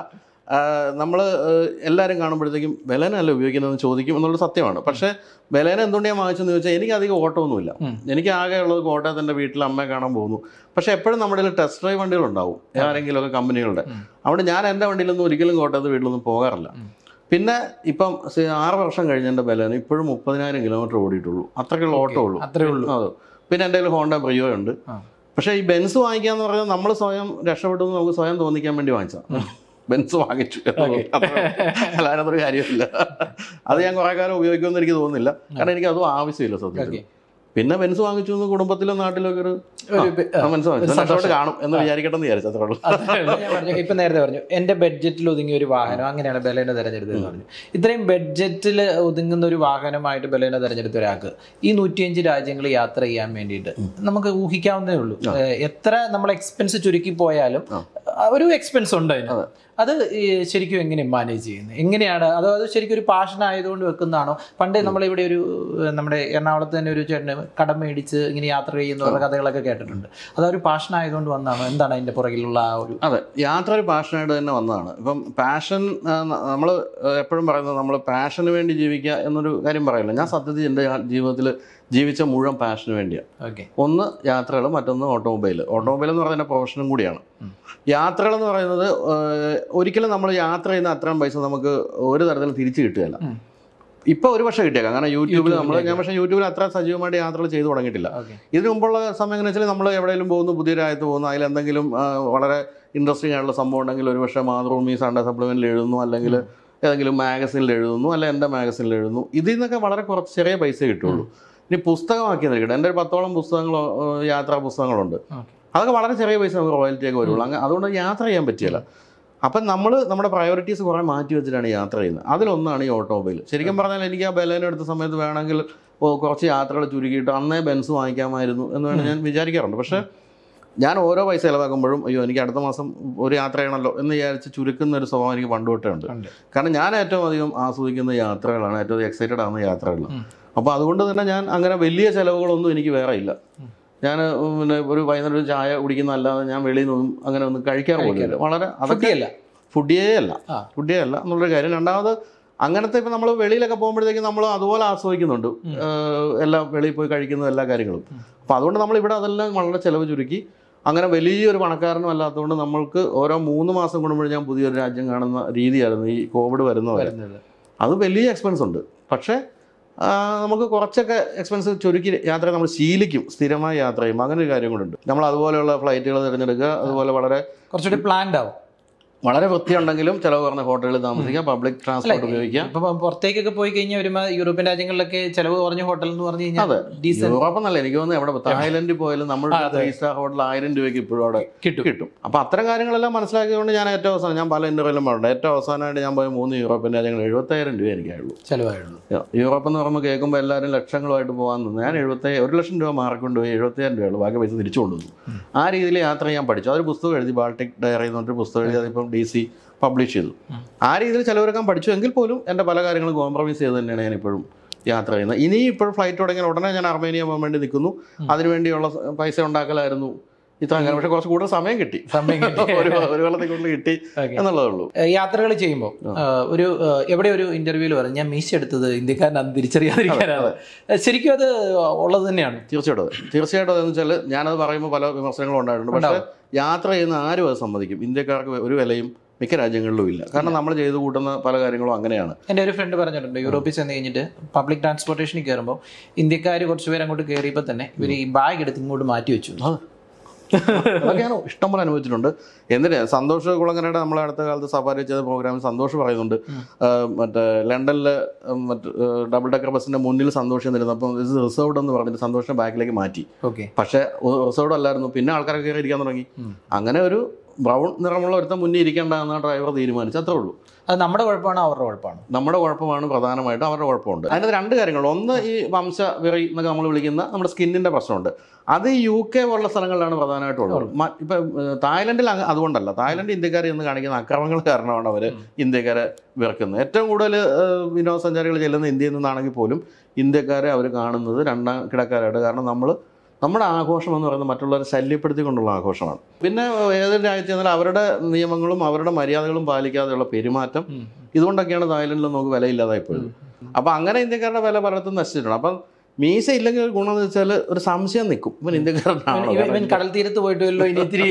നമ്മൾ എല്ലാവരും കാണുമ്പോഴത്തേക്കും ബലേനല്ല ഉപയോഗിക്കുന്നതെന്ന് ചോദിക്കും എന്നുള്ളത് സത്യമാണ് പക്ഷേ ബലേന എന്തുകൊണ്ട് ഞാൻ വാങ്ങിച്ചെന്ന് ചോദിച്ചാൽ എനിക്ക് അധികം ഓട്ടമൊന്നുമില്ല എനിക്ക് ആകെ ഉള്ളത് കോട്ടയത്ത് എൻ്റെ വീട്ടിൽ അമ്മയെ കാണാൻ പോകുന്നു പക്ഷേ എപ്പോഴും നമ്മുടെ കയ്യിൽ ടെസ്റ്റ് ഡ്രൈവ് വണ്ടികളുണ്ടാവും ആരെങ്കിലുമൊക്കെ കമ്പനികളുടെ അവിടെ ഞാൻ എൻ്റെ വണ്ടിയിലൊന്നും ഒരിക്കലും കോട്ടയത്ത് വീട്ടിലൊന്നും പോകാറില്ല പിന്നെ ഇപ്പം സി- ആറ് വർഷം കഴിഞ്ഞ എൻ്റെ ബലേന ഇപ്പോഴും മുപ്പതിനായിരം കിലോമീറ്റർ ഓടിയിട്ടുള്ളൂ അത്രയ്ക്കുള്ള ഓട്ടോ ഉള്ളൂ അത്രേ ഉള്ളൂ അതെ പിന്നെ എൻ്റെ കയ്യിൽ ഹോണ്ട പ്രിയോ ഉണ്ട് ആ. പക്ഷേ ഈ ബെൻസ് വാങ്ങിക്കാന്ന് പറഞ്ഞാൽ നമ്മൾ സ്വയം രക്ഷപ്പെട്ടു എന്ന് നമുക്ക് സ്വയം തോന്നിക്കാൻ വേണ്ടി വാങ്ങിച്ച ബെൻസ് വാങ്ങിച്ചു എന്നുള്ളത്. അത്രേ ഉള്ളൂ. അല്ല അതിനകത്തൊരു കാര്യമില്ല അത് ഞാൻ കുറേ കാലം ഉപയോഗിക്കുമെന്ന് എനിക്ക് തോന്നുന്നില്ല കാരണം എനിക്ക് അതും ആവശ്യമില്ല സത്യത്തിൽ Okay. പിന്നെ ബെൻസ് വാങ്ങിച്ചു എന്ന് കുടുംബത്തിലും നാട്ടിലൊക്കെ ഒരു ഒരു ബെ- ആ, ബെൻസ് വാങ്ങിച്ചു ഒരു നഷ്ടപ്പെട്ട് കാണും എന്ന് വിചാരിക്കട്ടെ എന്ന് വിചാരിച്ചു അത്രേ ഉള്ളൂ അത്രേ ഉള്ളൂ. ഞാൻ പറഞ്ഞു ഇപ്പൊ നേരത്തെ പറഞ്ഞു എന്റെ ബഡ്ജറ്റിൽ ഒതുങ്ങിയ ഒരു വാഹനം അങ്ങനെയാണ് ബലേന തെരഞ്ഞെടുത്തതെന്ന് പറഞ്ഞു ഇത്രയും ബഡ്ജറ്റിൽ ഒതുങ്ങുന്ന ഒരു വാഹനമായിട്ട് ബലേന തെരഞ്ഞെടുത്ത ഒരാൾക്ക് ഈ നൂറ്റിയഞ്ച് രാജ്യങ്ങൾ യാത്ര ചെയ്യാൻ വേണ്ടിയിട്ട് നമുക്ക് ഊഹിക്കാവുന്നേ ഉള്ളൂ ഏഹ് എത്ര നമ്മൾ എക്സ്പെൻസ് ചുരുക്കി പോയാലും ആ, ഒരു എക്സ്പെൻസ് ഉണ്ട് അതിന് അത് ഈ ശരിക്കും എങ്ങനെ മാനേജ് ചെയ്യുന്നത് എങ്ങനെയാണ് അതോ അത് ശരിക്കും ഒരു പാഷൻ ആയതുകൊണ്ട് വെക്കുന്നതാണോ പണ്ട് നമ്മളിവിടെ ഒരു ഏഹ് നമ്മുടെ എറണാകുളത്ത് തന്നെ ഒരു ചേട്ടന് കടം മേടിച്ച് ഇങ്ങനെ യാത്ര ചെയ്യുന്നവരുടെ കഥകളൊക്കെ കേട്ടിട്ടുണ്ട് അത് ഒരു പാഷൻ ആയതുകൊണ്ട് വന്നതാണോ എന്താണ് അതിന്റെ പുറകിലുള്ള ആ ഒരു അതെ യാത്ര ഒരു പാഷനായിട്ട് തന്നെ വന്നതാണ് ഇപ്പം പാഷൻ നമ്മൾ എപ്പോഴും പറയുന്നത് നമ്മൾ പാഷന് വേണ്ടി ജീവിക്കുക എന്നൊരു കാര്യം പറയില്ല ഞാൻ സത്യത്തിൽ എൻ്റെ ജീവിതത്തിൽ ജീവിച്ച മുഴുവൻ പാഷന് വേണ്ടിയാണ് ഓക്കെ ഒന്ന് യാത്രകൾ മറ്റൊന്ന് ഓട്ടോമൊബൈൽ ഓട്ടോമൊബൈൽ എന്ന് പറയുന്ന പ്രൊഫഷനും കൂടിയാണ് യാത്രകൾ എന്ന് പറയുന്നത് ഏഹ്, ഒരിക്കലും നമ്മൾ യാത്ര ചെയ്യുന്ന അത്രയും പൈസ നമുക്ക് ഒരു തരത്തിലും തിരിച്ചു കിട്ടുകയില്ല ഉം. ഇപ്പൊ ഒരു പക്ഷേ കിട്ടിയേക്കാം കാരണം യൂട്യൂബിൽ നമ്മൾ ഞാൻ പക്ഷേ യൂട്യൂബിൽ അത്ര സജീവമായിട്ട് യാത്രകൾ ചെയ്തു തുടങ്ങിയിട്ടില്ല ഓക്കെ ഇതിനു മുമ്പുള്ള സമയം എന്ന് വെച്ചാൽ നമ്മൾ എവിടെയെങ്കിലും പോകുന്നു പുതിയ രാജ്യത്ത് പോകുന്നു അതിൽ എന്തെങ്കിലും ആ, വളരെ ഇൻട്രസ്റ്റിംഗ് ആയിട്ടുള്ള സംഭവം ഉണ്ടെങ്കിൽ ഒരു പക്ഷേ മാതൃഭൂമി സൺഡേ സപ്ലിമെന്റിൽ എഴുതുന്നു അല്ലെങ്കിൽ ഏതെങ്കിലും മാഗസിനിൽ എഴുതുന്നു അല്ലെ എൻ്റെ മാഗസിനിൽ എഴുതുന്നു ഇതിൽ നിന്നൊക്കെ വളരെ കുറച്ച് ചെറിയ പൈസ കിട്ടുള്ളൂ ഇനി പുസ്തകമാക്കി നിൽക്കട്ടെ എൻ്റെ ഒരു പത്തോളം പുസ്തകങ്ങളോ ആ, യാത്രാ പുസ്തകങ്ങളുണ്ട് ഓക്കെ അതൊക്കെ വളരെ ചെറിയ പൈസ നമുക്ക് റോയൽറ്റി ഒക്കെ വരുള്ളൂ അങ്ങനെ അതുകൊണ്ട് യാത്ര ചെയ്യാൻ പറ്റില്ല അപ്പം നമ്മൾ നമ്മുടെ പ്രയോറിറ്റീസ് കുറേ മാറ്റി വെച്ചിട്ടാണ് യാത്ര ചെയ്യുന്നത് അതിലൊന്നാണ് ഈ ഓട്ടോമൊബൈൽ ശരിക്കും പറഞ്ഞാൽ എനിക്ക് ആ ബലേന എടുത്ത സമയത്ത് വേണമെങ്കിൽ ഓ, കുറച്ച് യാത്രകൾ ചുരുക്കിയിട്ട് അന്നേ ബെൻസ് വാങ്ങിക്കാമായിരുന്നു എന്ന് വേണം ഞാൻ വിചാരിക്കാറുണ്ട് പക്ഷേ ഞാൻ ഓരോ പൈസ ചിലവാക്കുമ്പോഴും അയ്യോ എനിക്ക് അടുത്ത മാസം ഒരു യാത്ര ചെയ്യണമല്ലോ എന്ന് വിചാരിച്ച് ചുരുക്കുന്ന ഒരു സ്വഭാവം എനിക്ക് പണ്ട് തൊട്ടേ ഉണ്ട് ഉണ്ട് കാരണം ഞാൻ ഏറ്റവും അധികം ആസ്വദിക്കുന്ന യാത്രകളാണ് ഏറ്റവും എക്സൈറ്റഡ് ആവുന്ന യാത്രകൾ ഉം. അപ്പോൾ അതുകൊണ്ട് തന്നെ ഞാൻ അങ്ങനെ വലിയ ചിലവുകളൊന്നും എനിക്ക് വേറെ ഇല്ല ഞാൻ പിന്നെ ഒരു വൈകുന്നേരം ഒരു ചായ കുടിക്കുന്നതല്ലാതെ ഞാൻ വെളിയിൽ നിന്നും അങ്ങനെ ഒന്നും കഴിക്കാറ് പോലും വളരെ അതൊക്കെ അല്ല ഫുഡിയേ അല്ല ആ. ഫുഡിയേ അല്ല എന്നുള്ളൊരു കാര്യം രണ്ടാമത് അങ്ങനത്തെ ഇപ്പം നമ്മൾ വെളിയിലൊക്കെ പോകുമ്പോഴത്തേക്കും നമ്മൾ അതുപോലെ ആസ്വദിക്കുന്നുണ്ട് ഏഹ് എല്ലാം വെളിയിൽ പോയി കഴിക്കുന്ന എല്ലാ കാര്യങ്ങളും അപ്പോൾ അതുകൊണ്ട് നമ്മൾ ഇവിടെ അതെല്ലാം വളരെ ചിലവ് ചുരുക്കി അങ്ങനെ വലിയൊരു പണക്കാരനും അല്ലാത്തതുകൊണ്ട് നമ്മൾക്ക് ഓരോ മൂന്ന് മാസം കൂടുമ്പോഴും ഞാൻ പുതിയൊരു രാജ്യം കാണുന്ന രീതിയായിരുന്നു ഈ കോവിഡ് വരുന്നവരെ വരുന്നത് അത് വലിയ എക്സ്പെൻസ് ഉണ്ട് പക്ഷേ ആ, നമുക്ക് കുറച്ചൊക്കെ എക്സ്പെൻസ് ചുരുക്കി യാത്ര നമ്മൾ ശീലിക്കും സ്ഥിരമായി യാത്ര ചെയ്യും അങ്ങനെ ഒരു കാര്യം കൂടെ ഉണ്ട് നമ്മൾ അതുപോലെയുള്ള ഫ്ലൈറ്റുകൾ തിരഞ്ഞെടുക്കുക അതുപോലെ വളരെ കുറച്ചുകൂടി പ്ലാൻഡ് ആവും വളരെ വൃത്തിയുണ്ടെങ്കിലും ചിലവ് കുറഞ്ഞ ഹോട്ടലുകളിൽ താമസിക്കുക പബ്ലിക് ട്രാൻസ്പോർട്ട് ഉപയോഗിക്കുക ഇപ്പൊ പുറത്തേക്കൊക്കെ പോയി കഴിഞ്ഞാൽ വരുമ്പോ യൂറോപ്യൻ രാജ്യങ്ങളിലൊക്കെ ചെലവ് കുറഞ്ഞ ഹോട്ടൽ എന്ന് പറഞ്ഞു കഴിഞ്ഞാൽ അതെ ഡീസൽ യൂറോപ്പ് എന്നല്ല എനിക്ക് തോന്നുന്നു എവിടെ തായ്ലൻഡിൽ പോയാലും നമ്മൾ ആ, അതെ. ത്രീ സ്റ്റാർ ഹോട്ടൽ ആയിരം രൂപയ്ക്ക് ഇപ്പോഴും അവിടെ കിട്ടും കിട്ടും അപ്പോൾ അത്തരം കാര്യങ്ങളെല്ലാം മനസ്സിലാക്കിയതുകൊണ്ട് ഞാൻ ഏറ്റവും അവസാനം ഞാൻ പല ഇന്റർവ്യൂലും പറഞ്ഞിട്ടുണ്ട് ഏറ്റവും അവസാനമായിട്ട് ഞാൻ പോയ മൂന്ന് യൂറോപ്യൻ രാജ്യങ്ങൾ എഴുപത്തായിരം രൂപ എനിക്കായുള്ളൂ ചെലവായുള്ളൂ യൂറോപ്പ് എന്ന് പറയുമ്പോൾ കേൾക്കുമ്പോൾ എല്ലാവരും ലക്ഷങ്ങളുമായിട്ട് പോകാൻ നിന്ന് ഞാൻ എഴുപത്തി ഒരു ലക്ഷം രൂപ മാർക്കൊണ്ട് പോയി എഴുപത്തിയായിരം രൂപയുള്ളൂ ബാക്കി പൈസ തിരിച്ചു കൊണ്ടുവന്നു ആ രീതിയിൽ യാത്ര ചെയ്യാൻ പഠിച്ചു അതൊരു പുസ്തകം എഴുതി ബാൾട്ടിക് ഡയറി എന്ന് പറഞ്ഞൊരു പുസ്തകം എഴുതി അതിപ്പം ഡി സി പബ്ലിഷ് ചെയ്തു ആ രീതിയിൽ ചിലവരെക്കാൻ പഠിച്ചു എങ്കിൽ പോലും എൻ്റെ പല കാര്യങ്ങളും കോംപ്രമൈസ് ചെയ്ത് തന്നെയാണ് ഞാൻ ഇപ്പോഴും യാത്ര ചെയ്യുന്നത് ഇനി ഇപ്പോൾ ഫ്ലൈറ്റ് തുടങ്ങിയാൽ ഉടനെ ഞാൻ അർമേനിയ പോകാൻ വേണ്ടി നിൽക്കുന്നു അതിനുവേണ്ടിയുള്ള സ- പൈസ ഉണ്ടാക്കലായിരുന്നു ഇത്ര കാലം പക്ഷേ കുറച്ച് കൂടുതൽ സമയം കിട്ടി സമയം കിട്ടി. ഒരു ഒരു കൊല്ലത്തിൽ കൂടുതൽ കിട്ടി Okay. എന്നുള്ളതേ ഉള്ളൂ യാത്രകൾ ചെയ്യുമ്പോൾ ഒരു ഏഹ്, എവിടെ ഒരു ഇന്റർവ്യൂവിൽ പറഞ്ഞു ഞാൻ മീശ എടുത്തത് ഇന്ത്യക്കാരനാണ് തിരിച്ചറിയാതിരിക്കാനാണ് ഏഹ്, ശരിക്കും അത് ഉള്ളത് തന്നെയാണ് തീർച്ചയായിട്ടും അതെ. തീർച്ചയായിട്ടും അതെന്ന് വെച്ചാൽ ഞാനത് പറയുമ്പോൾ പല വിമർശനങ്ങളും ഉണ്ടായിട്ടുണ്ട് പക്ഷേ യാത്ര ചെയ്യുന്ന ആരും അത് സമ്മതിക്കും ഇന്ത്യക്കാർക്ക് ഒരു വിലയും മിക്ക രാജ്യങ്ങളിലും ഇല്ല കാരണം നമ്മൾ ചെയ്തു കൂട്ടുന്ന പല കാര്യങ്ങളും അങ്ങനെയാണ് എൻ്റെ ഒരു ഫ്രണ്ട് പറഞ്ഞിട്ടുണ്ട് യൂറോപ്പിൽ ചെന്ന് കഴിഞ്ഞിട്ട് പബ്ലിക് ട്രാൻസ്പോർട്ടേഷനിൽ കയറുമ്പോൾ ഇന്ത്യക്കാർ കുറച്ച് പേര് അങ്ങോട്ട് കയറിയപ്പോൾ തന്നെ ഇവർ ഈ ബാഗ് എടുത്ത് ഇങ്ങോട്ട് മാറ്റി വെച്ചു അതൊക്കെ ഞാൻ ഇഷ്ടംപോലെ അനുഭവിച്ചിട്ടുണ്ട് എന്തിനാ സന്തോഷ് കുളങ്ങരയുടെ നമ്മളെ അടുത്ത കാലത്ത് സഫാരി ചെയ്ത പ്രോഗ്രാമിൽ സന്തോഷ് പറയുന്നുണ്ട് ആ, മറ്റേ ലണ്ടനിലെ ഉം, മറ്റ് ഡബിൾ ഡെക്കർ ബസ്സിന്റെ മുന്നിൽ സന്തോഷം നിന്നിരുന്നു ഇത് റിസർവ്ഡ് എന്ന് പറഞ്ഞിട്ട് സന്തോഷിനെ ബാക്കിലേക്ക് മാറ്റി ഓക്കെ പക്ഷേ റിസർവ്ഡ് അല്ലായിരുന്നു പിന്നെ ആൾക്കാരൊക്കെ കയറി ഇരിക്കാൻ തുടങ്ങി അങ്ങനെ ഒരു ബ്രൗൺ നിറമുള്ള ഒരുത്തൻ മുന്നിൽ ഇരിക്കേണ്ട എന്ന് ഡ്രൈവർ തീരുമാനിച്ചു അത്രേ ഉള്ളൂ അത് നമ്മുടെ കുഴപ്പമാണോ അവരുടെ കുഴപ്പമാണോ നമ്മുടെ കുഴപ്പമാണ് പ്രധാനമായിട്ടും അവരുടെ കുഴപ്പമുണ്ട് അതിനകത്ത് രണ്ട് കാര്യങ്ങൾ ഒന്ന് ഈ വംശ വെറി എന്നൊക്കെ നമ്മൾ വിളിക്കുന്ന നമ്മുടെ സ്കിന്നിന്റെ പ്രശ്നമുണ്ട് അത് യു കെ പോലുള്ള സ്ഥലങ്ങളിലാണ് പ്രധാനമായിട്ടും ഉള്ളത് മ- ഇപ്പം ഏഹ്, തായ്ലൻഡിൽ അങ്ങ് അതുകൊണ്ടല്ല തായ്ലൻഡ് ഇന്ത്യക്കാർ എന്ന് കാണിക്കുന്ന അക്രമങ്ങൾ കാരണമാണ് അവർ ഇന്ത്യക്കാരെ വെറുക്കുന്നത് ഏറ്റവും കൂടുതൽ ഏഹ്, വിനോദസഞ്ചാരികൾ ചെല്ലുന്ന ഇന്ത്യയിൽ നിന്നാണെങ്കിൽ പോലും ഇന്ത്യക്കാരെ അവർ കാണുന്നത് രണ്ടാം കിടക്കാരായിട്ട് കാരണം നമ്മൾ നമ്മുടെ ആഘോഷം എന്ന് പറയുന്നത് മറ്റുള്ളവരെ ശല്യപ്പെടുത്തിക്കൊണ്ടുള്ള ആഘോഷമാണ് പിന്നെ ഏതൊരു രാജ്യത്ത് ചെന്നാൽ അവരുടെ നിയമങ്ങളും അവരുടെ മര്യാദകളും പാലിക്കാതെയുള്ള പെരുമാറ്റം ഇതുകൊണ്ടൊക്കെയാണ് തായ്ലൻഡിൽ നമുക്ക് വിലയില്ലാതായി പോയത് അപ്പോൾ അങ്ങനെ ഇന്ത്യക്കാരുടെ വില പലയിടത്തും നശിച്ചിട്ടുണ്ട് അപ്പം മീശ ഇല്ലെങ്കിൽ ഒരു ഗുണം എന്ന് വെച്ചാൽ ഒരു സംശയം നിൽക്കും ഇവൻ ഇന്ത്യക്കാരനാണോ ഇവൻ- ഇവൻ കടൽ തീരത്ത് പോയിട്ട് വല്ലോ ഇനി ഇത്തിരി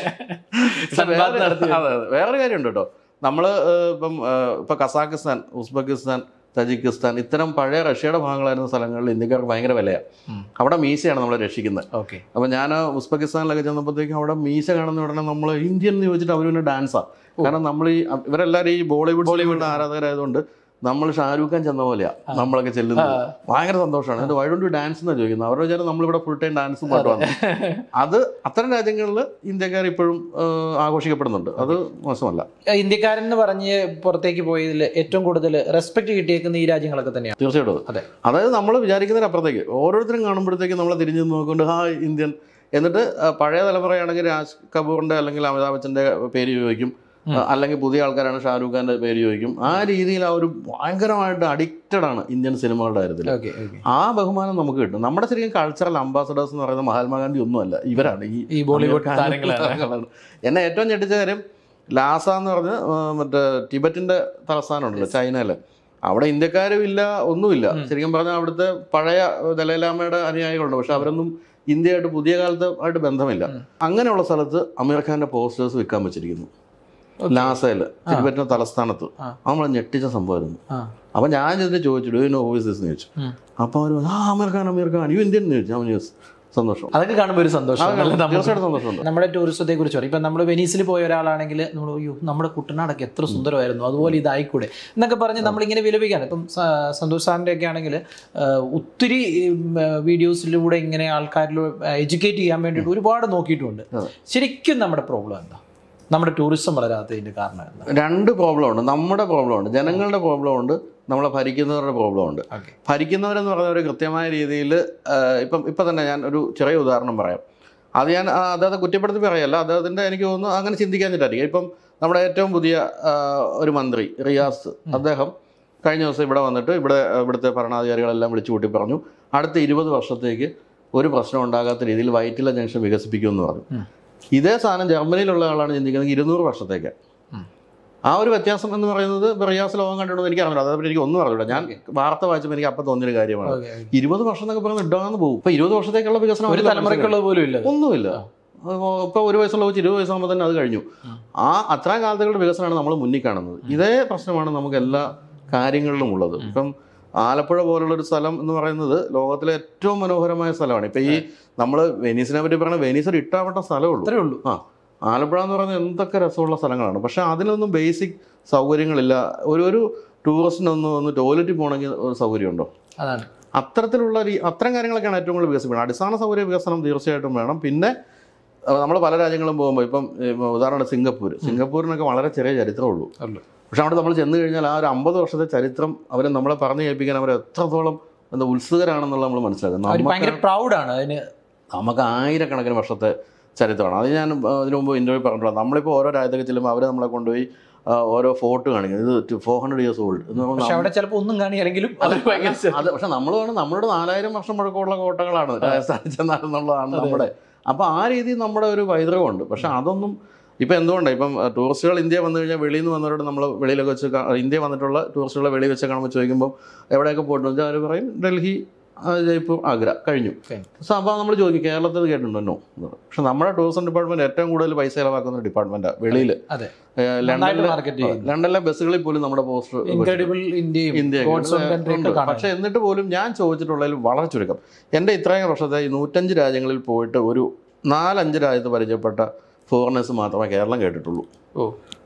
സൻബാദ് വേറെ- നടത്തി അതെ അതെ വേറൊരു കാര്യമുണ്ട് കേട്ടോ നമ്മൾ ഇപ്പം ഏഹ്, ഇപ്പൊ കസാഖിസ്ഥാൻ ഉസ്ബെക്കിസ്ഥാൻ തജിക്കിസ്ഥാൻ ഇത്തരം പഴയ റഷ്യയുടെ ഭാഗങ്ങളായിരുന്ന സ്ഥലങ്ങളിൽ ഇന്ത്യക്കാർക്ക് ഭയങ്കര വിലയാണ് അവിടെ മീശയാണ് നമ്മളെ രക്ഷിക്കുന്നത് ഓക്കെ അപ്പോൾ ഞാൻ ഉസ്ബെക്കിസ്ഥാനിലൊക്കെ ചെന്നപ്പോഴത്തേക്കും അവിടെ മീശ കാണുന്ന ഉടനെ നമ്മൾ ഇന്ത്യൻ എന്ന് ചോദിച്ചിട്ട് അവർ പിന്നെ ഡാൻസാണ് കാരണം നമ്മൾ ഈ ഇവരെല്ലാവരും ഈ ബോളിവുഡ് ബോളിവുഡ് ആരാധകരായതുകൊണ്ട് നമ്മൾ ഷാരൂഖ് ഖാൻ ചെന്ന പോലെയാ നമ്മളൊക്കെ ചെല്ലുന്നത് ഭയങ്കര സന്തോഷമാണ് എന്നിട്ട് വൈ ഡോണ്ട് യു ഡാൻസ് എന്നാണ് ചോദിക്കുന്നത് അവരുടെ വിചാരം നമ്മളിവിടെ ഫുൾ ടൈം ഡാൻസും പാട്ടുമാണ് അത് അത്തരം രാജ്യങ്ങളിൽ ഇന്ത്യക്കാർ ഇപ്പോഴും ഏഹ്, ആഘോഷിക്കപ്പെടുന്നുണ്ട് അത് മോശമല്ല ഇന്ത്യക്കാരൻ എന്ന് പറഞ്ഞ് പുറത്തേക്ക് പോയതിൽ ഏറ്റവും കൂടുതൽ റെസ്പെക്ട് കിട്ടിയേക്കുന്ന ഈ രാജ്യങ്ങളൊക്കെ തന്നെയാണ് തീർച്ചയായിട്ടും അത്. അതെ. അതായത് നമ്മൾ വിചാരിക്കുന്നതിനപ്പുറത്തേക്ക് ഓരോരുത്തരും കാണുമ്പോഴത്തേക്കും നമ്മളെ തിരിഞ്ഞു നോക്കിക്കൊണ്ട് ഹായ് ഇന്ത്യൻ എന്നിട്ട് ആ, പഴയ തലമുറയാണെങ്കിൽ രാജ് കപൂറിന്റെ അല്ലെങ്കിൽ അമിതാഭ് ബച്ചന്റെ പേര് ചോദിക്കും ആ, അല്ലെങ്കിൽ പുതിയ ആൾക്കാരാണ് ഷാരൂഖ് ഖാന്റെ പേര് ചോദിക്കും ആ രീതിയിൽ ആ ഒരു ഭയങ്കരമായിട്ട് അഡിക്റ്റഡ് ആണ് ഇന്ത്യൻ സിനിമകളുടെ കാര്യത്തിൽ ഓക്കെ ഓക്കെ ആ ബഹുമാനം നമുക്ക് കിട്ടും നമ്മുടെ ശരിക്കും കൾച്ചറൽ അംബാസഡേഴ്സ് എന്ന് പറയുന്നത് മഹാത്മാഗാന്ധി ഒന്നുമല്ല ഇവരാണ് ഈ ഈ ബോളിവുഡ് അമീർ ഖാൻ താരങ്ങളാണ്. താരങ്ങളാണ്. എന്നെ ഏറ്റവും ഞെട്ടിച്ച കാര്യം ലാസ എന്ന് പറഞ്ഞ് ആ, മറ്റേ ടിബറ്റിന്റെ തലസ്ഥാനമുണ്ടല്ലോ ചൈനയില് അവിടെ ഇന്ത്യക്കാരും ഇല്ല ഒന്നുമില്ല ശരിക്കും പറഞ്ഞാൽ അവിടുത്തെ പഴയ ദലൈലാമയുടെ അനുയായികളുണ്ട് പക്ഷെ അവരൊന്നും ഇന്ത്യയായിട്ട് പുതിയ കാലത്ത് ആയിട്ട് ബന്ധമില്ല അങ്ങനെയുള്ള സ്ഥലത്ത് അമീർ ഖാന്റെ പോസ്റ്റേഴ്സ് വിൽക്കാൻ വെച്ചിരിക്കുന്നു ലാസയില് ടിബറ്റിന്റെ തലസ്ഥാനത്ത് ആ. അത് നമ്മളെ ഞെട്ടിച്ച സംഭവമായിരുന്നു ആ അപ്പൊ ഞാൻ ചെന്നിട്ട് ചോദിച്ചു do you know who's this എന്ന് ചോദിച്ചു ഉം. അപ്പൊ അവർ ആ അമീർ ഖാൻ അമീർ ഖാൻ യു ഇന്ത്യൻ എന്ന് ചോദിച്ചു ഞാൻ ന്യൂസ് സന്തോഷം അതൊക്കെ കാണുമ്പോൾ ഒരു സന്തോഷം അത് നല്ല നമുക്ക് തീർച്ചയായിട്ടും സന്തോഷമുണ്ട് നമ്മുടെ ടൂറിസത്തെ കുറിച്ച് പറയും ഇപ്പം നമ്മൾ വെനീസിൽ പോയ ഒരാളാണെങ്കിൽ നമ്മൾ അയ്യോ നമ്മുടെ കുട്ടനാടൊക്കെ എത്ര സുന്ദരമായിരുന്നു അതുപോലെ ഇതായിക്കൂടെ എന്നൊക്കെ പറഞ്ഞ് നമ്മളിങ്ങനെ വിലപിക്കാണ് ഇപ്പം സ- സന്തോഷ് സാറിൻ്റെ ഒക്കെ ആണെങ്കിൽ ഒത്തിരി വീഡിയോസിലൂടെ ഇങ്ങനെ ആൾക്കാരിൽ എഡ്യൂക്കേറ്റ് ചെയ്യാൻ വേണ്ടിയിട്ട് ഒരുപാട് നോക്കിയിട്ടുണ്ട് അതെ. ശരിക്കും നമ്മുടെ പ്രോബ്ലം എന്താ നമ്മുടെ ടൂറിസം വളരാത്തതിൻ്റെ കാരണം എന്താ രണ്ട് പ്രോബ്ലം ഉണ്ട് നമ്മുടെ പ്രോബ്ലം ഉണ്ട് ജനങ്ങളുടെ പ്രോബ്ലം ഉണ്ട് നമ്മളെ ഭരിക്കുന്നവരുടെ പ്രോബ്ലം ഉണ്ട് ഓക്കെ ഭരിക്കുന്നവരെന്ന് പറഞ്ഞ ഒരു കൃത്യമായ രീതിയിൽ ഇപ്പം ഇപ്പം തന്നെ ഞാൻ ഒരു ചെറിയ ഉദാഹരണം പറയാം അത് ഞാൻ ആ, അദ്ദേഹത്തെ കുറ്റപ്പെടുത്തി പറയല്ല അദ്ദേഹത്തിൻ്റെ എനിക്ക് തോന്നുന്നു അങ്ങനെ ചിന്തിക്കാഞ്ഞിട്ടായിരിക്കും ഇപ്പം നമ്മുടെ ഏറ്റവും പുതിയ ആ, ഒരു മന്ത്രി റിയാസ് അദ്ദേഹം കഴിഞ്ഞ ദിവസം ഇവിടെ വന്നിട്ട് ഇവിടെ ഇവിടുത്തെ ഭരണാധികാരികളെല്ലാം വിളിച്ചു കൂട്ടി പറഞ്ഞു അടുത്ത ഇരുപത് വർഷത്തേക്ക് ഒരു പ്രശ്നം ഉണ്ടാകാത്ത രീതിയിൽ വൈറ്റില ജംഗ്ഷൻ വികസിപ്പിക്കുമെന്ന് പറഞ്ഞു ഉം. ഇതേ സാധനം ജർമ്മനിയിലുള്ള ആളാണ് ചിന്തിക്കുന്നത് ഇരുന്നൂറ് വർഷത്തേക്ക് ഉം. ആ ഒരു വ്യത്യാസം എന്ന് പറയുന്നത് ഇപ്പൊ റിയാസ് ലോകം കണ്ടിട്ടുണ്ടോ എനിക്ക് അറിയില്ല അതേപറ്റി എനിക്ക് ഒന്നും അറിയില്ല ഞാൻ വാർത്ത വായിച്ചപ്പോൾ എനിക്ക് അപ്പം തോന്നിയൊരു കാര്യമാണ് ഓക്കെ ഇരുപത് വർഷം എന്നൊക്കെ പറയുന്നത് ഇടാന്ന് പോകും ഇപ്പൊ ഇരുപത് വർഷത്തേക്കുള്ള വികസനം ഒരു അവർക്ക് തലമുറയ്ക്കുള്ളത് പോലും ഇല്ല അത്. ഒന്നുമില്ല ഇപ്പൊ ഒരു വയസ്സുള്ള വെച്ച് ഇരുപത് വയസ്സാകുമ്പോൾ തന്നെ അത് കഴിഞ്ഞു ആ അത്രയും കാലത്തുകളുടെ വികസനമാണ് നമ്മൾ മുന്നിൽ കാണുന്നത് ഇതേ പ്രശ്നമാണ് നമുക്ക് എല്ലാ കാര്യങ്ങളിലും ഉള്ളത് ഇപ്പം ആലപ്പുഴ പോലുള്ള ഒരു സ്ഥലം എന്ന് പറയുന്നത് ലോകത്തിലെ ഏറ്റവും മനോഹരമായ സ്ഥലമാണ് ഇപ്പൊ ഈ നമ്മൾ വെനീസിനെ പറ്റി പറയുന്നത് വെനീസ് ഒരു ഇട്ടാവട്ട സ്ഥലമേ ഉള്ളൂ അത്രേ ഉള്ളൂ ആ ആലപ്പുഴ എന്ന് പറയുന്നത് എന്തൊക്കെ രസമുള്ള സ്ഥലങ്ങളാണ് പക്ഷെ അതിലൊന്നും ബേസിക് സൗകര്യങ്ങളില്ല ഒരു ഒരു ടൂറിസ്റ്റിനൊന്ന് ഒന്ന് ടോയ്ലറ്റിൽ പോകണമെങ്കിൽ ഒരു സൗകര്യമുണ്ടോ അതാണ് അത്തരത്തിലുള്ള രീ അത്തരം കാര്യങ്ങളൊക്കെയാണ് ഏറ്റവും കൂടുതൽ വികസിപ്പിക്കുന്നത് അടിസ്ഥാന സൗകര്യ വികസനം തീർച്ചയായിട്ടും വേണം പിന്നെ നമ്മൾ പല രാജ്യങ്ങളും പോകുമ്പോൾ ഇപ്പം ഏഹ്, ഉദാഹരണം സിംഗപ്പൂർ സിംഗപ്പൂരിനൊക്കെ വളരെ ചെറിയ ചരിത്രമേ ഉള്ളൂ ഉള്ളൂ. പക്ഷെ അവിടെ നമ്മൾ ചെന്ന് കഴിഞ്ഞാൽ ആ ഒരു അമ്പത് വർഷത്തെ ചരിത്രം അവരെ നമ്മളെ പറഞ്ഞു കേൾപ്പിക്കാൻ അവർ എത്രത്തോളം എന്താ ഉത്സുകരാണെന്നുള്ള നമ്മൾ മനസ്സിലാക്കുന്നത് അവർ നമുക്ക് ഭയങ്കര പ്രൗഡാണ് അതിന് നമുക്ക് ആയിരക്കണക്കിന് വർഷത്തെ ചരിത്രമാണ് അത് ഞാൻ ആ, ഇതിനു മുമ്പ് ഇന്റർവ്യൂ പറഞ്ഞിട്ടുള്ളത് നമ്മളിപ്പോൾ ഓരോ രാജ്യത്തൊക്കെ ചെല്ലുമ്പോൾ അവർ നമ്മളെ കൊണ്ടുപോയി ആ, ഓരോ ഫോർട്ട് കാണിക്കുന്നത് ഇത് ഫോർ ഹൺഡ്രഡ് ഇയേഴ്സ് ഓൾഡ് എന്ന് പക്ഷെ പറഞ്ഞാൽ അവിടെ ചിലപ്പോൾ ഒന്നും കാണിയാലെങ്കിലും അത് ഭയങ്കര അത് പക്ഷെ നമ്മൾ വേണം നമ്മളോട് നാലായിരം വർഷം പഴക്കമുള്ള കോട്ടകളാണ് രാജസ്ഥാനിൽ ചെന്നാലെന്നുള്ളതാണ് നമ്മുടെ അപ്പോൾ ആ രീതിയിൽ നമ്മുടെ ഒരു പൈതൃകമുണ്ട് പക്ഷെ അതൊന്നും ഇപ്പം എന്തുകൊണ്ടാണ് ഇപ്പം അഹ്, ടൂറിസ്റ്റുകൾ ഇന്ത്യ വന്നു കഴിഞ്ഞാൽ വെളിയിൽ നിന്ന് വന്നവരോട് നമ്മൾ വെളിയിലൊക്കെ വെച്ച് കാ- ഇന്ത്യ വന്നിട്ടുള്ള ടൂറിസ്റ്റുകളെ വെളിയിൽ വെച്ച് കാണുമ്പോൾ ചോദിക്കുമ്പോൾ എവിടെയൊക്കെ പോയിട്ടുണ്ട് വെച്ചാൽ അവർ പറയും ഡൽഹി ആ, ജയ്പൂർ ആഗ്ര കഴിഞ്ഞു കഴിഞ്ഞു. സോ അപ്പോൾ നമ്മൾ ചോദിക്കും കേരളത്തിൽ ഇത് കേട്ടിട്ടുണ്ടോ നോ പക്ഷെ നമ്മുടെ ടൂറിസം ഡിപ്പാർട്ട്മെന്റ് ഏറ്റവും കൂടുതൽ പൈസ ചിലവാക്കുന്ന ഡിപ്പാർട്ട്മെന്റാണ് വെളിയിൽ അതെ ലണ്ടനിലെ നന്നായിട്ട് മാർക്കറ്റ് ചെയ്യുന്നു ലണ്ടനിലെ ബസ്സുകളിൽ പോലും നമ്മുടെ പോസ്റ്റർ ഇൻക്രെഡിബിൾ ഇന്ത്യയും ഇന്ത്യയൊക്കെ ഗോഡ്സ് ഓൺ കൺട്രി ഒക്കെ ഉണ്ട്. കാണാം പക്ഷേ എന്നിട്ട് പോലും ഞാൻ ചോദിച്ചിട്ടുള്ളതിൽ വളരെ ചുരുക്കം എൻ്റെ ഇത്രയും വർഷത്തെ ഈ നൂറ്റഞ്ച് രാജ്യങ്ങളിൽ പോയിട്ട് ഒരു നാലഞ്ച് രാജ്യത്ത് പരിചയപ്പെട്ട ഫോറിനേഴ്സ് മാത്രമേ കേരളം കേട്ടിട്ടുള്ളൂ ഓ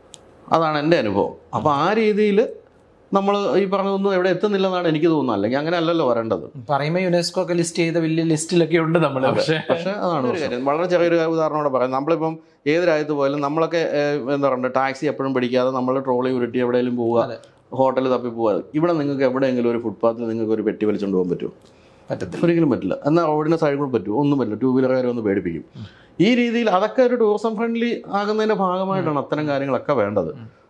അതാണ് എൻ്റെ അനുഭവം അപ്പോൾ ആ രീതിയിൽ നമ്മൾ ഈ പറഞ്ഞതൊന്നും എവിടെ എത്തുന്നില്ലെന്നാണ് എനിക്ക് തോന്നുന്നത് അല്ലെങ്കിൽ അങ്ങനെ അല്ലല്ലോ വരേണ്ടത് പറയുമ്പോൾ യുനെസ്കോ ഒക്കെ ലിസ്റ്റ് ചെയ്ത വലിയ ലിസ്റ്റിലൊക്കെ ഉണ്ട് നമ്മൾ പക്ഷേ പക്ഷേ അതാണ് ഒരു കാര്യം വളരെ ചെറിയൊരു ഉദാഹരണം കൂടെ പറയാം നമ്മളിപ്പം ഏത് രാജ്യത്ത് പോയാലും നമ്മളൊക്കെ ഏഹ്, എന്താ പറയുക ടാക്സി എപ്പോഴും പിടിക്കാതെ നമ്മൾ ട്രോളി ഉരുട്ടി എവിടെയെങ്കിലും പോവുക അതെ. ഹോട്ടലിൽ തപ്പി പോവുക ഇവിടെ നിങ്ങൾക്ക് എവിടെയെങ്കിലും ഒരു ഫുട്പാത്തിൽ നിങ്ങൾക്ക് ഒരു പെട്ടി വലിച്ചുകൊണ്ട് പോകാൻ പറ്റുമോ പറ്റത്തില്ല ഒരിക്കലും പറ്റില്ല എന്നാൽ റോഡിൻ്റെ സൈഡിൽ കൂടെ പറ്റുമോ ഒന്നും പറ്റില്ല ടൂ വീലറുകാരെ ഒന്ന് പേടിപ്പിക്കും ഈ രീതിയിൽ അതൊക്കെ ഒരു ടൂറിസം ഫ്രണ്ട്ലി ആകുന്നതിൻ്റെ ഭാഗമായിട്ടാണ് അത്തരം കാര്യങ്ങളൊക്കെ വേണ്ടത്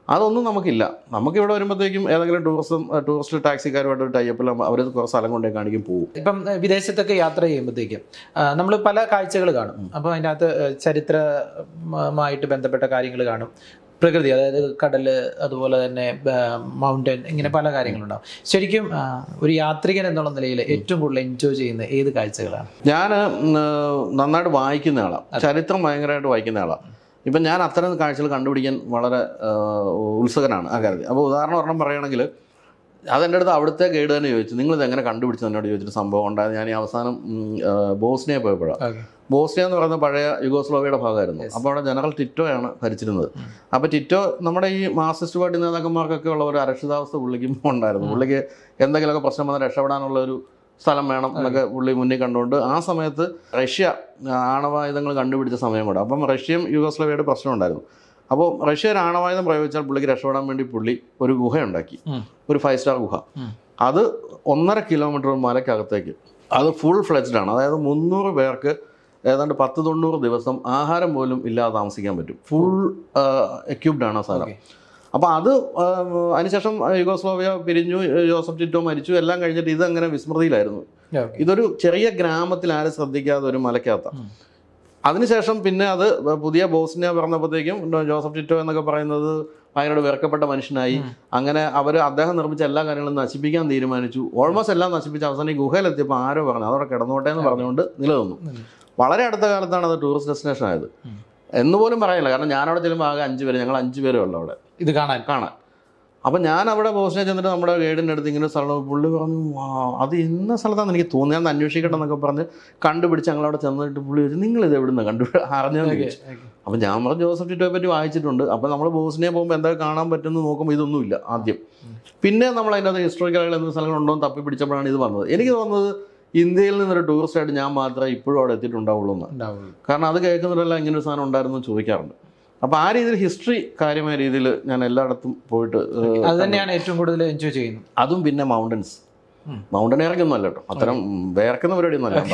അതൊന്നും നമുക്കില്ല നമുക്കിവിടെ വരുമ്പോഴത്തേക്കും ഏതെങ്കിലും ടൂറിസം ടൂറിസ്റ്റ് ടാക്സിക്കാരുമായിട്ട് ഒരു ടൈപ്പിൽ അവർ കുറച്ച് സ്ഥലം കൊണ്ടേ കാണിക്കും പോകും ഇപ്പം ഏഹ്, വിദേശത്തൊക്കെ യാത്ര ചെയ്യുമ്പോഴത്തേക്കും നമ്മൾ പല കാഴ്ചകൾ കാണും അപ്പോൾ അതിൻ്റെ അകത്ത് ഏഹ്, ചരിത്രമായിട്ട് ബന്ധപ്പെട്ട കാര്യങ്ങൾ കാണും പ്രകൃതി അതായത് കടല് അതുപോലെ തന്നെ മൗണ്ടൻ ഇങ്ങനെ പല കാര്യങ്ങളുണ്ടാവും ശരിക്കും ആ, ഒരു യാത്രികൻ എന്നുള്ള നിലയിൽ ഏറ്റവും കൂടുതൽ എൻജോയ് ചെയ്യുന്ന ഏത് കാഴ്ചകളാണ് ഞാൻ നന്നായിട്ട് വായിക്കുന്ന ആളാണ് ചരിത്രം ഭയങ്കരമായിട്ട് വായിക്കുന്ന ആളാണ് ഇപ്പം ഞാൻ അത്തരം കാഴ്ചകൾ കണ്ടുപിടിക്കാൻ വളരെ ആ, ഉത്സുകനാണ് ആ കാര്യത്തിൽ അപ്പോൾ ഉദാഹരണം ഒരെണ്ണം പറയുകയാണെങ്കിൽ അതെൻ്റെ അടുത്ത് അവിടുത്തെ ഗൈഡ് തന്നെ ചോദിച്ചു നിങ്ങളിത് എങ്ങനെ കണ്ടുപിടിച്ചു എന്നോട് ചോദിച്ചിട്ട് സംഭവം ഉണ്ടായത് ഞാൻ ഈ അവസാനം ഉം, ആ, ബോസ്നിയ പോയപ്പോഴാണ് ഓക്കെ ബോസ്നിയ എന്ന് പറയുന്ന പഴയ യുഗോസ്ലോവിയയുടെ ഭാഗമായിരുന്നു അപ്പോൾ അവിടെ ജനറൽ ടിറ്റോയാണ് ഭരിച്ചിരുന്നത് അപ്പോൾ ടിറ്റോ നമ്മുടെ ഈ മാർക്സിസ്റ്റ് പാർട്ടി നേതാക്കന്മാർക്കൊക്കെ ഉള്ള ഒരു അരക്ഷിതാവസ്ഥ പുള്ളിക്കും ഉണ്ടായിരുന്നു പുള്ളിക്ക് എന്തെങ്കിലുമൊക്കെ പ്രശ്നം വന്നാൽ രക്ഷപ്പെടാനുള്ള ഒരു സ്ഥലം വേണം എന്നൊക്കെ പുള്ളി മുന്നിൽ കണ്ടുകൊണ്ട് ആ സമയത്ത് റഷ്യ ആണവായുധങ്ങൾ കണ്ടുപിടിച്ച സമയം കൂടെ അപ്പം റഷ്യയും യുഗോസ്ലോവിയയുടെ പ്രശ്നം ഉണ്ടായിരുന്നു അപ്പോൾ റഷ്യ ഒരു ആണവായുധം പ്രയോഗിച്ചാൽ പുള്ളിക്ക് രക്ഷപ്പെടാൻ വേണ്ടി പുള്ളി ഒരു ഗുഹ ഉണ്ടാക്കി ഉം. ഒരു ഫൈവ് സ്റ്റാർ ഗുഹ ഉം. അത് ഒന്നര കിലോമീറ്റർ മലക്കകത്തേക്ക് അത് ഫുൾ ഫ്ലെജ്ഡ് ആണ് അതായത് മുന്നൂറ് പേർക്ക് ഏതാണ്ട് പത്ത് തൊണ്ണൂറ് ദിവസം ആഹാരം പോലും ഇല്ലാതെ താമസിക്കാൻ പറ്റും ഫുൾ എക്യൂബ്ഡ് ആണ് ആ സ്ഥലം ഓക്കെ അപ്പോൾ അത് ആ, അതിനുശേഷം യുഗോസ്ലോവിയ പിരിഞ്ഞു ജോസഫ് ടിറ്റോ മരിച്ചു എല്ലാം കഴിഞ്ഞിട്ട് ഇതങ്ങനെ വിസ്മൃതിയിലായിരുന്നു ഓക്കെ ഇതൊരു ചെറിയ ഗ്രാമത്തിൽ ആരും ശ്രദ്ധിക്കാതെ ഒരു മലക്കകത്താണ് അതിനുശേഷം പിന്നെ അത് പുതിയ ബോസ്നിയ പറഞ്ഞപ്പോഴത്തേക്കും ജോസഫ് ടിറ്റോ എന്നൊക്കെ പറയുന്നത് ഭയങ്കര വെറുക്കപ്പെട്ട മനുഷ്യനായി അങ്ങനെ അവർ അദ്ദേഹം നിർമ്മിച്ച എല്ലാ കാര്യങ്ങളും നശിപ്പിക്കാൻ തീരുമാനിച്ചു ഓൾമോസ്റ്റ് എല്ലാം നശിപ്പിച്ച് അവസാനം ഈ ഗുഹയിലെത്തിയപ്പോൾ ആരോ പറഞ്ഞു അതവിടെ കിടന്നോട്ടെ എന്ന് പറഞ്ഞുകൊണ്ട് നിലനിന്നു വളരെ അടുത്ത കാലത്താണ് അത് ടൂറിസ്റ്റ് ഡെസ്റ്റിനേഷൻ ആയത് ഉം. എന്ന് പോലും പറയില്ല കാരണം ഞാനവിടെ ചെല്ലുമ്പോൾ ആകെ അഞ്ച് പേര് ഞങ്ങൾ അഞ്ച് പേരേ ഉള്ളൂ അവിടെ ഇത് കാണാൻ കാണാൻ അപ്പം ഞാൻ അവിടെ ബോസ്നിയ ചെന്നിട്ട് നമ്മുടെ ഗൈഡിൻ്റെ അടുത്ത് ഇങ്ങനെ ഒരു സ്ഥലം പുള്ളി പറഞ്ഞു "വാ, അത് ഇന്ന സ്ഥലത്താണെന്ന് എനിക്ക് തോന്നി ഞാൻ അന്വേഷിക്കട്ടെ എന്നൊക്കെ പറഞ്ഞ് കണ്ടുപിടിച്ച് ഞങ്ങളവിടെ ചെന്നിട്ട് പുള്ളി ചോദിച്ചു നിങ്ങൾ ഇത് എവിടുന്ന് കണ്ടു അറിഞ്ഞെന്ന് ഓക്കെ ചോദിച്ചു അപ്പം ഞാൻ പറഞ്ഞു ജോസഫ് ടിറ്റോയെ പറ്റി വായിച്ചിട്ടുണ്ട് അപ്പം നമ്മൾ ബോസ്നിയ പോകുമ്പോൾ എന്താ കാണാൻ പറ്റുമെന്ന് നോക്കുമ്പോൾ ഇതൊന്നുമില്ല ആദ്യം പിന്നെ നമ്മൾ അതിൻ്റെ അത് ഹിസ്റ്റോറിക്കൽ എന്ത് സ്ഥലങ്ങളുണ്ടോ എന്ന് തപ്പി പിടിച്ചപ്പോഴാണ് ഇത് വന്നത് എനിക്ക് തോന്നുന്നത് ഇന്ത്യയിൽ നിന്നൊരു ടൂറിസ്റ്റായിട്ട് ഞാൻ മാത്രമേ ഇപ്പോഴും അവിടെ എത്തിയിട്ടുണ്ടാവുള്ളൂ എന്ന് ഉണ്ടാവുള്ളൂ കാരണം അത് കേൾക്കുന്നവരെല്ലാം ഇങ്ങനെ ഒരു സാധനം ഉണ്ടായിരുന്നു എന്ന് ചോദിക്കാറുണ്ട് അപ്പോൾ ആ രീതിയിൽ ഹിസ്റ്ററി കാര്യമായ രീതിയിൽ ഞാൻ എല്ലായിടത്തും പോയിട്ട് ഏഹ്, അത് തന്നെയാണ് ഏറ്റവും കൂടുതൽ എൻജോയ് ചെയ്യുന്നത് അതും പിന്നെ മൗണ്ടൻസ് ഉം. മൗണ്ടനേറിംഗ് ഒന്നും അല്ല കേട്ടോ അത്തരം വേർക്കുന്ന പരിപാടി ഒന്നും അല്ല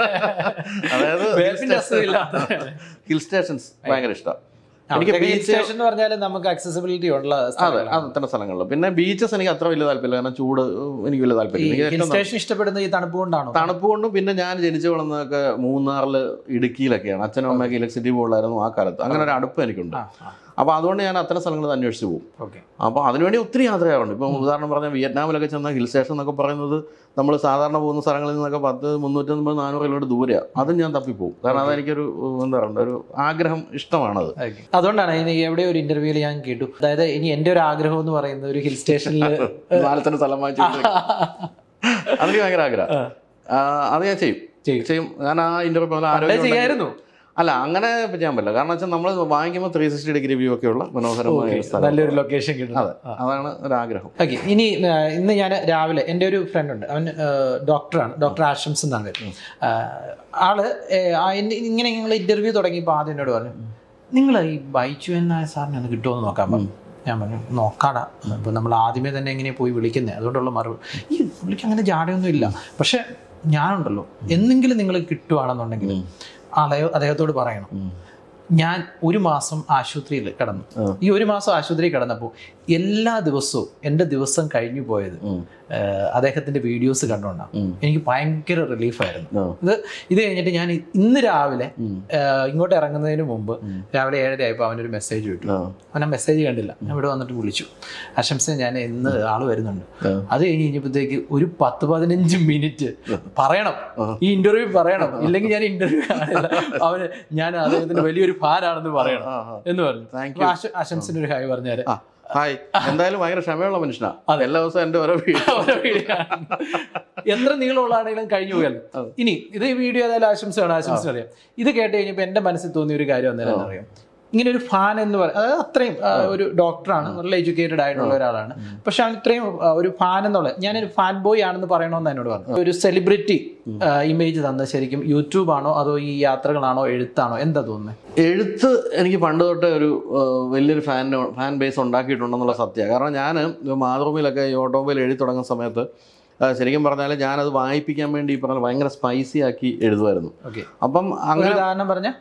അതായത് വേർപ്പിന്റെ അസുഖമില്ല. ഹിൽ സ്റ്റേഷൻസ് ഭയങ്കര ഇഷ്ടമാണ് എനിക്ക് എനിക്ക് ഹിൽ ബീച്ച് സ്റ്റേഷൻ എന്ന് പറഞ്ഞാൽ നമുക്ക് അക്സസിബിലിറ്റി ഉള്ള അതെ സ്ഥലങ്ങളാണ്. അത് അത്തരം സ്ഥലങ്ങളിൽ പിന്നെ ബീച്ചസ് എനിക്ക് അത്ര വലിയ താല്പര്യമില്ല കാരണം ചൂട് എനിക്ക് വലിയ ഈ താല്പര്യം എനിക്ക് ഹിൽ ഏറ്റവും സ്റ്റേഷൻ ഇഷ്ടപ്പെടുന്ന ഈ തണുപ്പ് കൊണ്ടാണോ തണുപ്പ് കൊണ്ടും പിന്നെ ഞാൻ ജനിച്ചു വളർന്നതൊക്കെ മൂന്നാറിൽ ഇടുക്കിയിലൊക്കെയാണ് അച്ഛനും അമ്മയൊക്കെ ഇലക്ട്രിസിറ്റി ബോർഡിലായിരുന്നു ആ കാലത്ത് അങ്ങനെ ഒരു അടുപ്പ് എനിക്കുണ്ട് ആ ആ അപ്പോൾ അതുകൊണ്ട് ഞാൻ അത്തരം സ്ഥലങ്ങൾ അന്വേഷിച്ച് പോകും ഓക്കെ അപ്പോൾ അതിനുവേണ്ടി ഒത്തിരി യാത്രയാറുണ്ട് ഇപ്പം ഉദാഹരണം പറഞ്ഞാൽ വിയറ്റ്നാമിലൊക്കെ ചെന്ന ഹിൽ സ്റ്റേഷൻ എന്നൊക്കെ പറയുന്നത് നമ്മൾ സാധാരണ പോകുന്ന സ്ഥലങ്ങളിൽ നിന്നൊക്കെ പത്ത് മുന്നൂറ്റമ്പത് നാനൂറ് കിലോമീറ്റർ ദൂരെയാണ് അതും ഞാൻ തപ്പിപ്പോവും കാരണം അതെനിക്കൊരു ഉം, എന്താ പറയുക ഒരു ആഗ്രഹം ഇഷ്ടമാണത് ഓക്കെ അതുകൊണ്ടാണ് ഇനി എവിടെ ഒരു ഇന്റർവ്യൂവിൽ ഞാൻ കേട്ടു അതായത് ഇനി എന്റെ ഒരു ആഗ്രഹം എന്ന് പറയുന്നത് ഒരു ഹിൽ സ്റ്റേഷനിൽ നാലത്തിന് സ്ഥലം വാങ്ങിച്ചു അതെനിക്ക് ഭയങ്കര ആഗ്രഹം ആ, അത് ഞാൻ ചെയ്യും ചെയ്യും. ചെയ്യും ഞാൻ ആ ഇന്റർവ്യൂ പോലെ ആരോഗ്യം ഉണ്ടെങ്കിൽ- ചെയ്യായിരുന്നു അല്ല അങ്ങനെ ചെയ്യാൻ പറ്റില്ല കാരണം വെച്ചാൽ നമ്മൾ വാങ്ങിക്കുമ്പോൾ ത്രീ സിക്സ്റ്റി ഡിഗ്രി വ്യൂ ഒക്കെ ഉള്ള മനോഹരമായ ഒരു സ്ഥലം നല്ലൊരു ലൊക്കേഷൻ കിട്ടും അതെ അതാണ് ഒരു ആഗ്രഹം ഓക്കെ ഇനി ആ, ഇന്ന് ഞാൻ രാവിലെ എൻ്റെ ഒരു ഫ്രണ്ട് ഉണ്ട് അവൻ ആ, ഡോക്ടറാണ് ഡോക്ടർ ആശംസ് എന്നാണ് പേര്. ആ, ആള് ഏ, ആ, എന്നെ ഇങ്ങനെ നിങ്ങൾ ഇന്റർവ്യൂ തുടങ്ങിയപ്പോൾ ആദ്യം എന്നോട് പറഞ്ഞു നിങ്ങൾ ഈ ബൈച്ചു എന്ന സാറിനെ ഒന്ന് കിട്ടുമോ എന്ന് നോക്കാൻ പറഞ്ഞു ഞാൻ പറഞ്ഞു നോക്കാടാ ഇപ്പം നമ്മൾ ആദ്യമേ തന്നെ എങ്ങനെയാണ് പോയി വിളിക്കുന്നത് അതുകൊണ്ടുള്ള മറുപടി ഈ പുള്ളിക്ക് അങ്ങനെ ജാടയൊന്നും ഇല്ല പക്ഷെ ഞാനുണ്ടല്ലോ എന്തെങ്കിലും നിങ്ങൾ കിട്ടുവാണെന്നുണ്ടെങ്കിൽ ആളെ അദ്ദേഹത്തോട് പറയണം ഞാൻ ഒരു മാസം ആശുപത്രിയിൽ കിടന്നു ഈ ഒരു മാസം ആശുപത്രിയിൽ കിടന്നപ്പോൾ എല്ലാ ദിവസവും എൻ്റെ ദിവസം കഴിഞ്ഞു പോയത് ഏഹ്, അദ്ദേഹത്തിന്റെ വീഡിയോസ് കണ്ടുകൊണ്ടാണ് എനിക്ക് ഭയങ്കര റിലീഫായിരുന്നു ആ. ഇത് ഇത് കഴിഞ്ഞിട്ട് ഞാൻ ഇ- ഇന്ന് രാവിലെ ഏഹ്, ഇങ്ങോട്ട് ഇറങ്ങുന്നതിന് മുമ്പ് രാവിലെ ഏഴര ആയപ്പോൾ അവനൊരു മെസ്സേജ് വിട്ടു ആ. അവൻ ആ മെസ്സേജ് കണ്ടില്ല ഞാൻ ഇവിടെ വന്നിട്ട് വിളിച്ചു ആശംസ ഞാൻ ഇന്ന് ആള് വരുന്നുണ്ട് ആ. അത് കഴിഞ്ഞ് കഴിഞ്ഞപ്പോഴത്തേക്ക് ഒരു പത്ത് പതിനഞ്ച് മിനിറ്റ് പറയണം ഈ ഇന്റർവ്യൂ പറയണം ഇല്ലെങ്കിൽ ഞാൻ ഇന്റർവ്യൂ കാണില്ല അവന് ഞാൻ അദ്ദേഹത്തിന്റെ വലിയൊരു ഫാനാണെന്ന് പറയണം ആ, ആ. എന്ന് പറഞ്ഞു Thank അപ്പൊ ആശ- ആശംസിന് ഒരു ഹായ് പറഞ്ഞാല് ആ ഹായ് എന്തായാലും ഭയങ്കര ക്ഷമയുള്ള മനുഷ്യനാണ് എല്ലാ ദിവസവും എൻ്റെ ഓരോ വീഡിയോ ഓരോ വീഡിയോ കാണും. എത്ര നീളമുള്ളതാണെങ്കിലും കഴിഞ്ഞു പോയല്ലോ ഇനി ഇത് ഈ വീഡിയോ ഏതായാലും ആശംസയാണ് ആശംസ അറിയാം ഇത് കേട്ട് കഴിഞ്ഞപ്പോൾ എന്റെ മനസ്സിൽ തോന്നിയ ഒരു കാര്യം അന്നേരം അറിയാം ഇങ്ങനെ ഒരു ഫാൻ എന്ന് പറയുന്നത് അതായത് അത്രയും ആ, ഒരു ഡോക്ടറാണ് നല്ല എഡ്യൂക്കേറ്റഡ് ആയിട്ടുള്ള ഒരാളാണ് പക്ഷെ അവൻ ഇത്രയും ആ, ഒരു ഫാൻ എന്നുള്ള ഞാനൊരു ഫാൻ ബോയ് ആണെന്ന് പറയണമെന്ന് എന്നോട് പറഞ്ഞു ഒരു സെലിബ്രിറ്റി ഇമേജ് തന്ന ശരിക്കും യൂട്യൂബ് ആണോ അതോ ഈ യാത്രകളാണോ എഴുത്താണോ എന്താ തോന്നുന്നത് എഴുത്ത് എനിക്ക് പണ്ട് തൊട്ടേ ഒരു ആ, വലിയൊരു ഫാൻ ഫാൻ ബേസ് ഉണ്ടാക്കിയിട്ടുണ്ടെന്നുള്ള സത്യമാണ് കാരണം ഞാൻ മാതൃഭൂമിയിലൊക്കെ ഈ ഓട്ടോമൊബൈൽ എഴുതി തുടങ്ങുന്ന സമയത്ത് ആ, ശരിക്കും പറഞ്ഞാൽ ഞാനത് വായിപ്പിക്കാൻ വേണ്ടി ഈ പറഞ്ഞ ഭയങ്കര സ്പൈസി ആക്കി എഴുതുമായിരുന്നു ഓക്കെ അപ്പം ഒരു അങ്ങനെ ഉദാഹരണം പറഞ്ഞ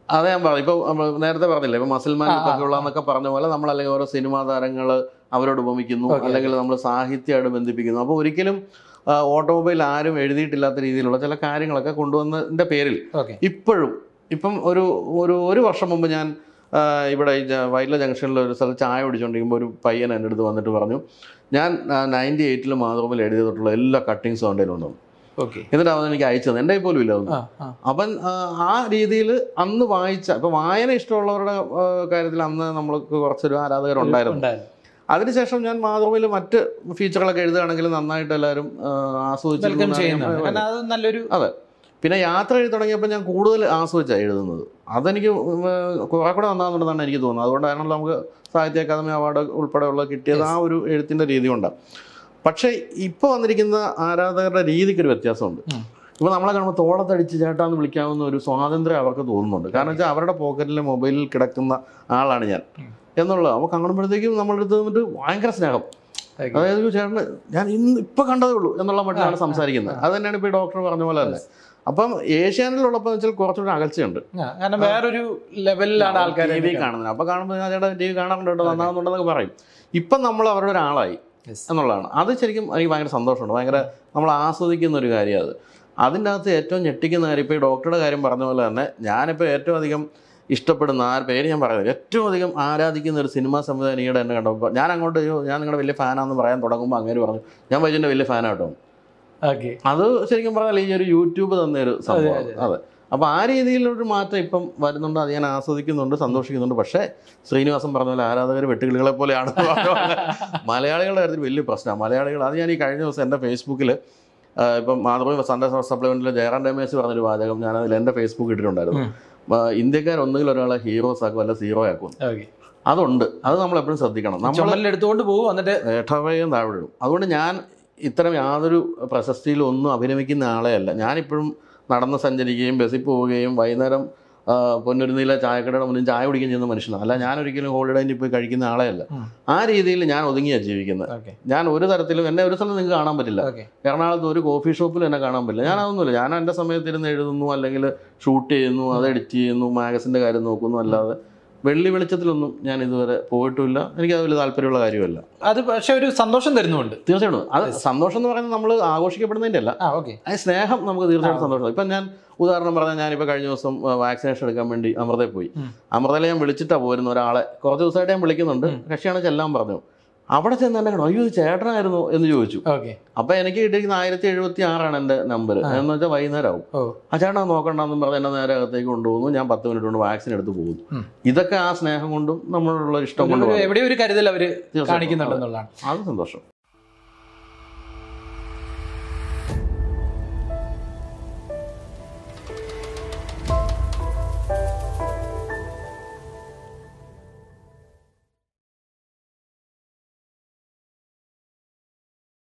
അതെ ഞാൻ പറഞ്ഞു ഇപ്പൊ നമ്മൾ നേരത്തെ പറഞ്ഞില്ലേ ഇപ്പൊ മസിൽമാൻ ഒക്കെ ഉള്ളതെന്നൊക്കെ പറഞ്ഞ പോലെ നമ്മൾ അല്ലെങ്കിൽ ഓരോ സിനിമാ താരങ്ങൾ അവരോട് ഉപമിക്കുന്നു അല്ലെങ്കിൽ നമ്മൾ സാഹിത്യമായിട്ട് ബന്ധിപ്പിക്കുന്നു അപ്പോൾ ഒരിക്കലും ആ, ഓട്ടോമൊബൈൽ ആരും എഴുതിയിട്ടില്ലാത്ത രീതിയിലുള്ള ചില കാര്യങ്ങളൊക്കെ കൊണ്ടുവന്നതിന്റെ പേരിൽ ഓക്കെ ഇപ്പോഴും ഇപ്പം ഒരു ഒരു ഒരു വർഷം മുമ്പ് ഞാൻ ആ, ഇവിടെ ഈ ജ- വൈല ജംഗ്ഷനിൽ ഒരു സ്ഥലത്ത് ചായ കുടിച്ചുകൊണ്ടിരിക്കുമ്പോൾ ഒരു പയ്യൻ എൻ്റെ അടുത്ത് വന്നിട്ട് പറഞ്ഞു ഞാൻ നയൻറ്റി എയ്റ്റിൽ മാതൃഭൂമിയിൽ എഴുതിയിട്ടുള്ള എല്ലാ കട്ടിങ്സും അവൻ്റെ കയ്യിലുണ്ടെന്ന് ഓക്കെ എന്നിട്ട് അവൻ എനിക്ക് അയച്ചത് എൻ്റെ കയ്യിൽ പോലും ഇല്ല അതൊന്നും ആ ആ അവൻ ആ, ആ രീതിയിൽ അന്ന് വായിച്ച ഇപ്പൊ വായന ഇഷ്ടമുള്ളവരുടെ ആ, കാര്യത്തിൽ അന്ന് നമ്മൾക്ക് കുറച്ചൊരു ആരാധകരുണ്ടായിരുന്നു ഉണ്ടായിരുന്നു അതിനുശേഷം ഞാൻ മാതൃഭൂമിയിൽ മറ്റ് ഫീച്ചറുകളൊക്കെ എഴുതുകയാണെങ്കിൽ നന്നായിട്ട് എല്ലാവരും ആ, ആസ്വദിച്ചു വെൽക്കം എന്നാണ് ഞാൻ ചെയ്യുന്നുണ്ട് പറയുന്നത്. കാരണം അത് നല്ലൊരു അതെ പിന്നെ യാത്ര എഴുതി തുടങ്ങിയപ്പോൾ ഞാൻ കൂടുതൽ ആസ്വദിച്ചാണ് എഴുതുന്നത് അതെനിക്ക് ഉം, കുറെ കൂടെ നന്നാകുന്നുണ്ടെന്നാണ് എനിക്ക് തോന്നുന്നത് അതുകൊണ്ടാണല്ലോ നമുക്ക് സാഹിത്യ അക്കാദമി അവാർഡ് ഉൾപ്പെടെയുള്ള കിട്ടിയത് ആ ഒരു എഴുത്തിൻ്റെ രീതി കൊണ്ടാണ് പക്ഷേ ഇപ്പോൾ വന്നിരിക്കുന്ന ആരാധകരുടെ രീതിക്ക് ഒരു വ്യത്യാസമുണ്ട് ഉം. ഇപ്പോൾ നമ്മളെ കാണുമ്പോൾ തോളത്തടിച്ച് ചേട്ടാന്ന് വിളിക്കാവുന്ന ഒരു സ്വാതന്ത്ര്യം അവർക്ക് തോന്നുന്നുണ്ട് കാരണം വെച്ചാൽ അവരുടെ പോക്കറ്റിലെ മൊബൈലിൽ കിടക്കുന്ന ആളാണ് ഞാൻ എന്നുള്ളത് അപ്പോൾ കാണുമ്പോഴത്തേക്കും നമ്മളുടെ അടുത്ത് നിന്നിട്ട് ഭയങ്കര സ്നേഹം Okay. അതായത് ചേട്ടന് ഞാൻ ഇന്ന് ഇപ്പൊ കണ്ടതേ ഉള്ളൂ എന്നുള്ള മട്ടിലാണ് സംസാരിക്കുന്നത് അത് തന്നെയാണ് ഇപ്പൊ ഈ ഡോക്ടർ പറഞ്ഞ പോലെ തന്നെ അപ്പം ഏഷ്യാനിലുള്ളപ്പോൾ വെച്ചാൽ കുറച്ചുകൂടി അകൽച്ചയുണ്ട് ആ, കാരണം വേറൊരു ലെവലിലാണ് ആൾക്കാർ ടി വി കാണുന്നത് അപ്പൊ കാണുമ്പോൾ ഞാൻ ചേട്ടാ ടി വി കാണാറുണ്ട് കേട്ടോ നന്നാകുന്നുണ്ടെന്നൊക്കെ പറയും ഇപ്പം നമ്മൾ അവരുടെ ഒരാളായി Yes. എന്നുള്ളതാണ് അത് ശരിക്കും എനിക്ക് ഭയങ്കര സന്തോഷമുണ്ട് ഭയങ്കര നമ്മൾ ആസ്വദിക്കുന്ന ഒരു കാര്യം അത് അതിൻ്റെ അകത്ത് ഏറ്റവും ഞെട്ടിക്കുന്ന കാര്യം ഇപ്പോൾ ഈ ഡോക്ടറുടെ കാര്യം പറഞ്ഞ പോലെ തന്നെ ഞാനിപ്പോൾ ഏറ്റവും അധികം ഇഷ്ടപ്പെടുന്ന ആ പേര് ഞാൻ പറയുന്നത് ഏറ്റവും അധികം ആരാധിക്കുന്ന ഒരു സിനിമാ സംവിധാനികയുടെ എന്നെ കണ്ടപ്പോൾ ഞാൻ അങ്ങോട്ട് അയ്യോ ഞാൻ നിങ്ങളുടെ വലിയ ഫാനാണെന്ന് പറയാൻ തുടങ്ങുമ്പോൾ അങ്ങനെ പറഞ്ഞു ഞാൻ വൈജൻ്റെ വലിയ ഫാനാട്ടോ ഓക്കെ അത് ശരിക്കും പറഞ്ഞാൽ ഈ ഒരു യൂട്യൂബ് തന്ന ഒരു സംഭവമാണ് അതെ, അതെ അപ്പോൾ ആ രീതിയിലൊരു മാറ്റം ഇപ്പം വരുന്നുണ്ട് അത് ഞാൻ ആസ്വദിക്കുന്നുണ്ട് സന്തോഷിക്കുന്നുണ്ട് പക്ഷേ ശ്രീനിവാസൻ പറഞ്ഞ പോലെ ആരാധകർ വെട്ടുകിളികളെ പോലെയാണ് എന്ന് പറഞ്ഞ പോലെ മലയാളികളുടെ കാര്യത്തിൽ വലിയ പ്രശ്നമാണ് മലയാളികൾ അത് ഞാൻ ഈ കഴിഞ്ഞ ദിവസം എൻ്റെ ഫേസ്ബുക്കിൽ ഇപ്പം മാതൃഭൂമി സൺഡേ സപ്ലിമെൻറ്റിൽ ജയറാം രമേശ് പറഞ്ഞൊരു വാചകം ഞാൻ അതിൽ എൻ്റെ ഫേസ്ബുക്ക് ഇട്ടിട്ടുണ്ടായിരുന്നു ആ, ഇന്ത്യക്കാർ ഒന്നുകിൽ ഒരാളെ ഹീറോസ് ആക്കും അല്ല സീറോ ആക്കും ഓക്കെ അതുണ്ട് അത് നമ്മൾ എപ്പോഴും ശ്രദ്ധിക്കണം നമ്മൾ ചുമലിൽ എടുത്തുകൊണ്ട് പോകും എന്നിട്ട് ഏട്ടവയും താഴെ ഇടും അതുകൊണ്ട് ഞാൻ ഇത്തരം യാതൊരു പ്രശസ്തിയിലും ഒന്നും അഭിനമിക്കുന്ന ആളെ അല്ല ഞാനിപ്പോഴും നടന്ന് സഞ്ചരിക്കുകയും ബസ്സിൽ പോവുകയും വൈകുന്നേരം ആ, പൊന്നൊരുന്നിലെ ചായക്കടയുടെ മുന്നിൽ ചായ കുടിക്കുകയും ചെയ്യുന്ന മനുഷ്യനാണ് അല്ല ഞാൻ ഒരിക്കലും ഹോളിഡേയിൽ പോയി കഴിക്കുന്ന ആളെ അല്ല ഉം. ആ രീതിയിൽ ഞാൻ ഒതുങ്ങിയാണ് ജീവിക്കുന്നത് ഓക്കെ ഞാൻ ഒരു തരത്തിലും എന്നെ ഒരു സ്ഥലം നിങ്ങൾക്ക് കാണാൻ പറ്റില്ല ഓക്കെ എറണാകുളത്ത് ഒരു കോഫി ഷോപ്പിൽ എന്നെ കാണാൻ പറ്റില്ല ഞാൻ അതൊന്നുമില്ല ഞാൻ എൻ്റെ സമയത്തിരുന്ന് എഴുതുന്നു അല്ലെങ്കിൽ ഷൂട്ട് ചെയ്യുന്നു അത് എഡിറ്റ് ചെയ്യുന്നു മാഗസിൻ്റെ കാര്യം നോക്കുന്നു അല്ലാതെ വെള്ളി വെളിച്ചത്തിലൊന്നും ഞാൻ ഇതുവരെ പോയിട്ടുമില്ല എനിക്ക് അത് വലിയ താല്പര്യമുള്ള കാര്യമല്ല അത് പക്ഷെ ഒരു സന്തോഷം തരുന്നുമുണ്ട് തീർച്ചയായിട്ടും അത് സന്തോഷം എന്ന് പറയുന്നത് നമ്മൾ ആഘോഷിക്കപ്പെടുന്നതിൻ്റെ അല്ല ആ ഓക്കെ ആ സ്നേഹം നമുക്ക് തീർച്ചയായിട്ടും സന്തോഷം ഇപ്പം ഞാൻ ഉദാഹരണം പറഞ്ഞാൽ ഞാനിപ്പോൾ കഴിഞ്ഞ ദിവസം വാക്സിനേഷൻ എടുക്കാൻ വേണ്ടി അമൃതയിൽ പോയി ഉം. അമൃതയിൽ ഞാൻ വിളിച്ചിട്ടാണ് പോരുന്ന ഒരാളെ കുറച്ച് ദിവസമായിട്ട് ഞാൻ വിളിക്കുന്നുണ്ട് കക്ഷിയാണ് ചെല്ലാൻ പറഞ്ഞു അവിടെ ചെന്ന് എന്നെ കണ്ടു അയ്യോ ഇത് ചേട്ടനായിരുന്നു എന്ന് ചോദിച്ചു ഓക്കെ അപ്പം എനിക്ക് കിട്ടിയിരിക്കുന്ന ആയിരത്തി എഴുപത്തി ആറാണ് എൻ്റെ നമ്പർ എന്ന് വെച്ചാൽ വൈകുന്നേരം ആവും ഓ ആ ചേട്ടൻ അത് നോക്കണ്ടെന്നും പറഞ്ഞ് എന്നെ നേരെ അകത്തേക്ക് കൊണ്ടുപോകുന്നു ഞാൻ പത്ത് മിനിറ്റ് കൊണ്ട് വാക്സിൻ എടുത്ത് പോകുന്നു ഉം. ഇതൊക്കെ ആ സ്നേഹം കൊണ്ടും നമ്മളുള്ള ഇഷ്ടം ഒരു- കൊണ്ടും എവിടെയോ ഒരു കരുതൽ അവര് തീർച്ചയായിട്ടും. കാണിക്കുന്നുണ്ടെന്നുള്ളതാണ് അത് സന്തോഷം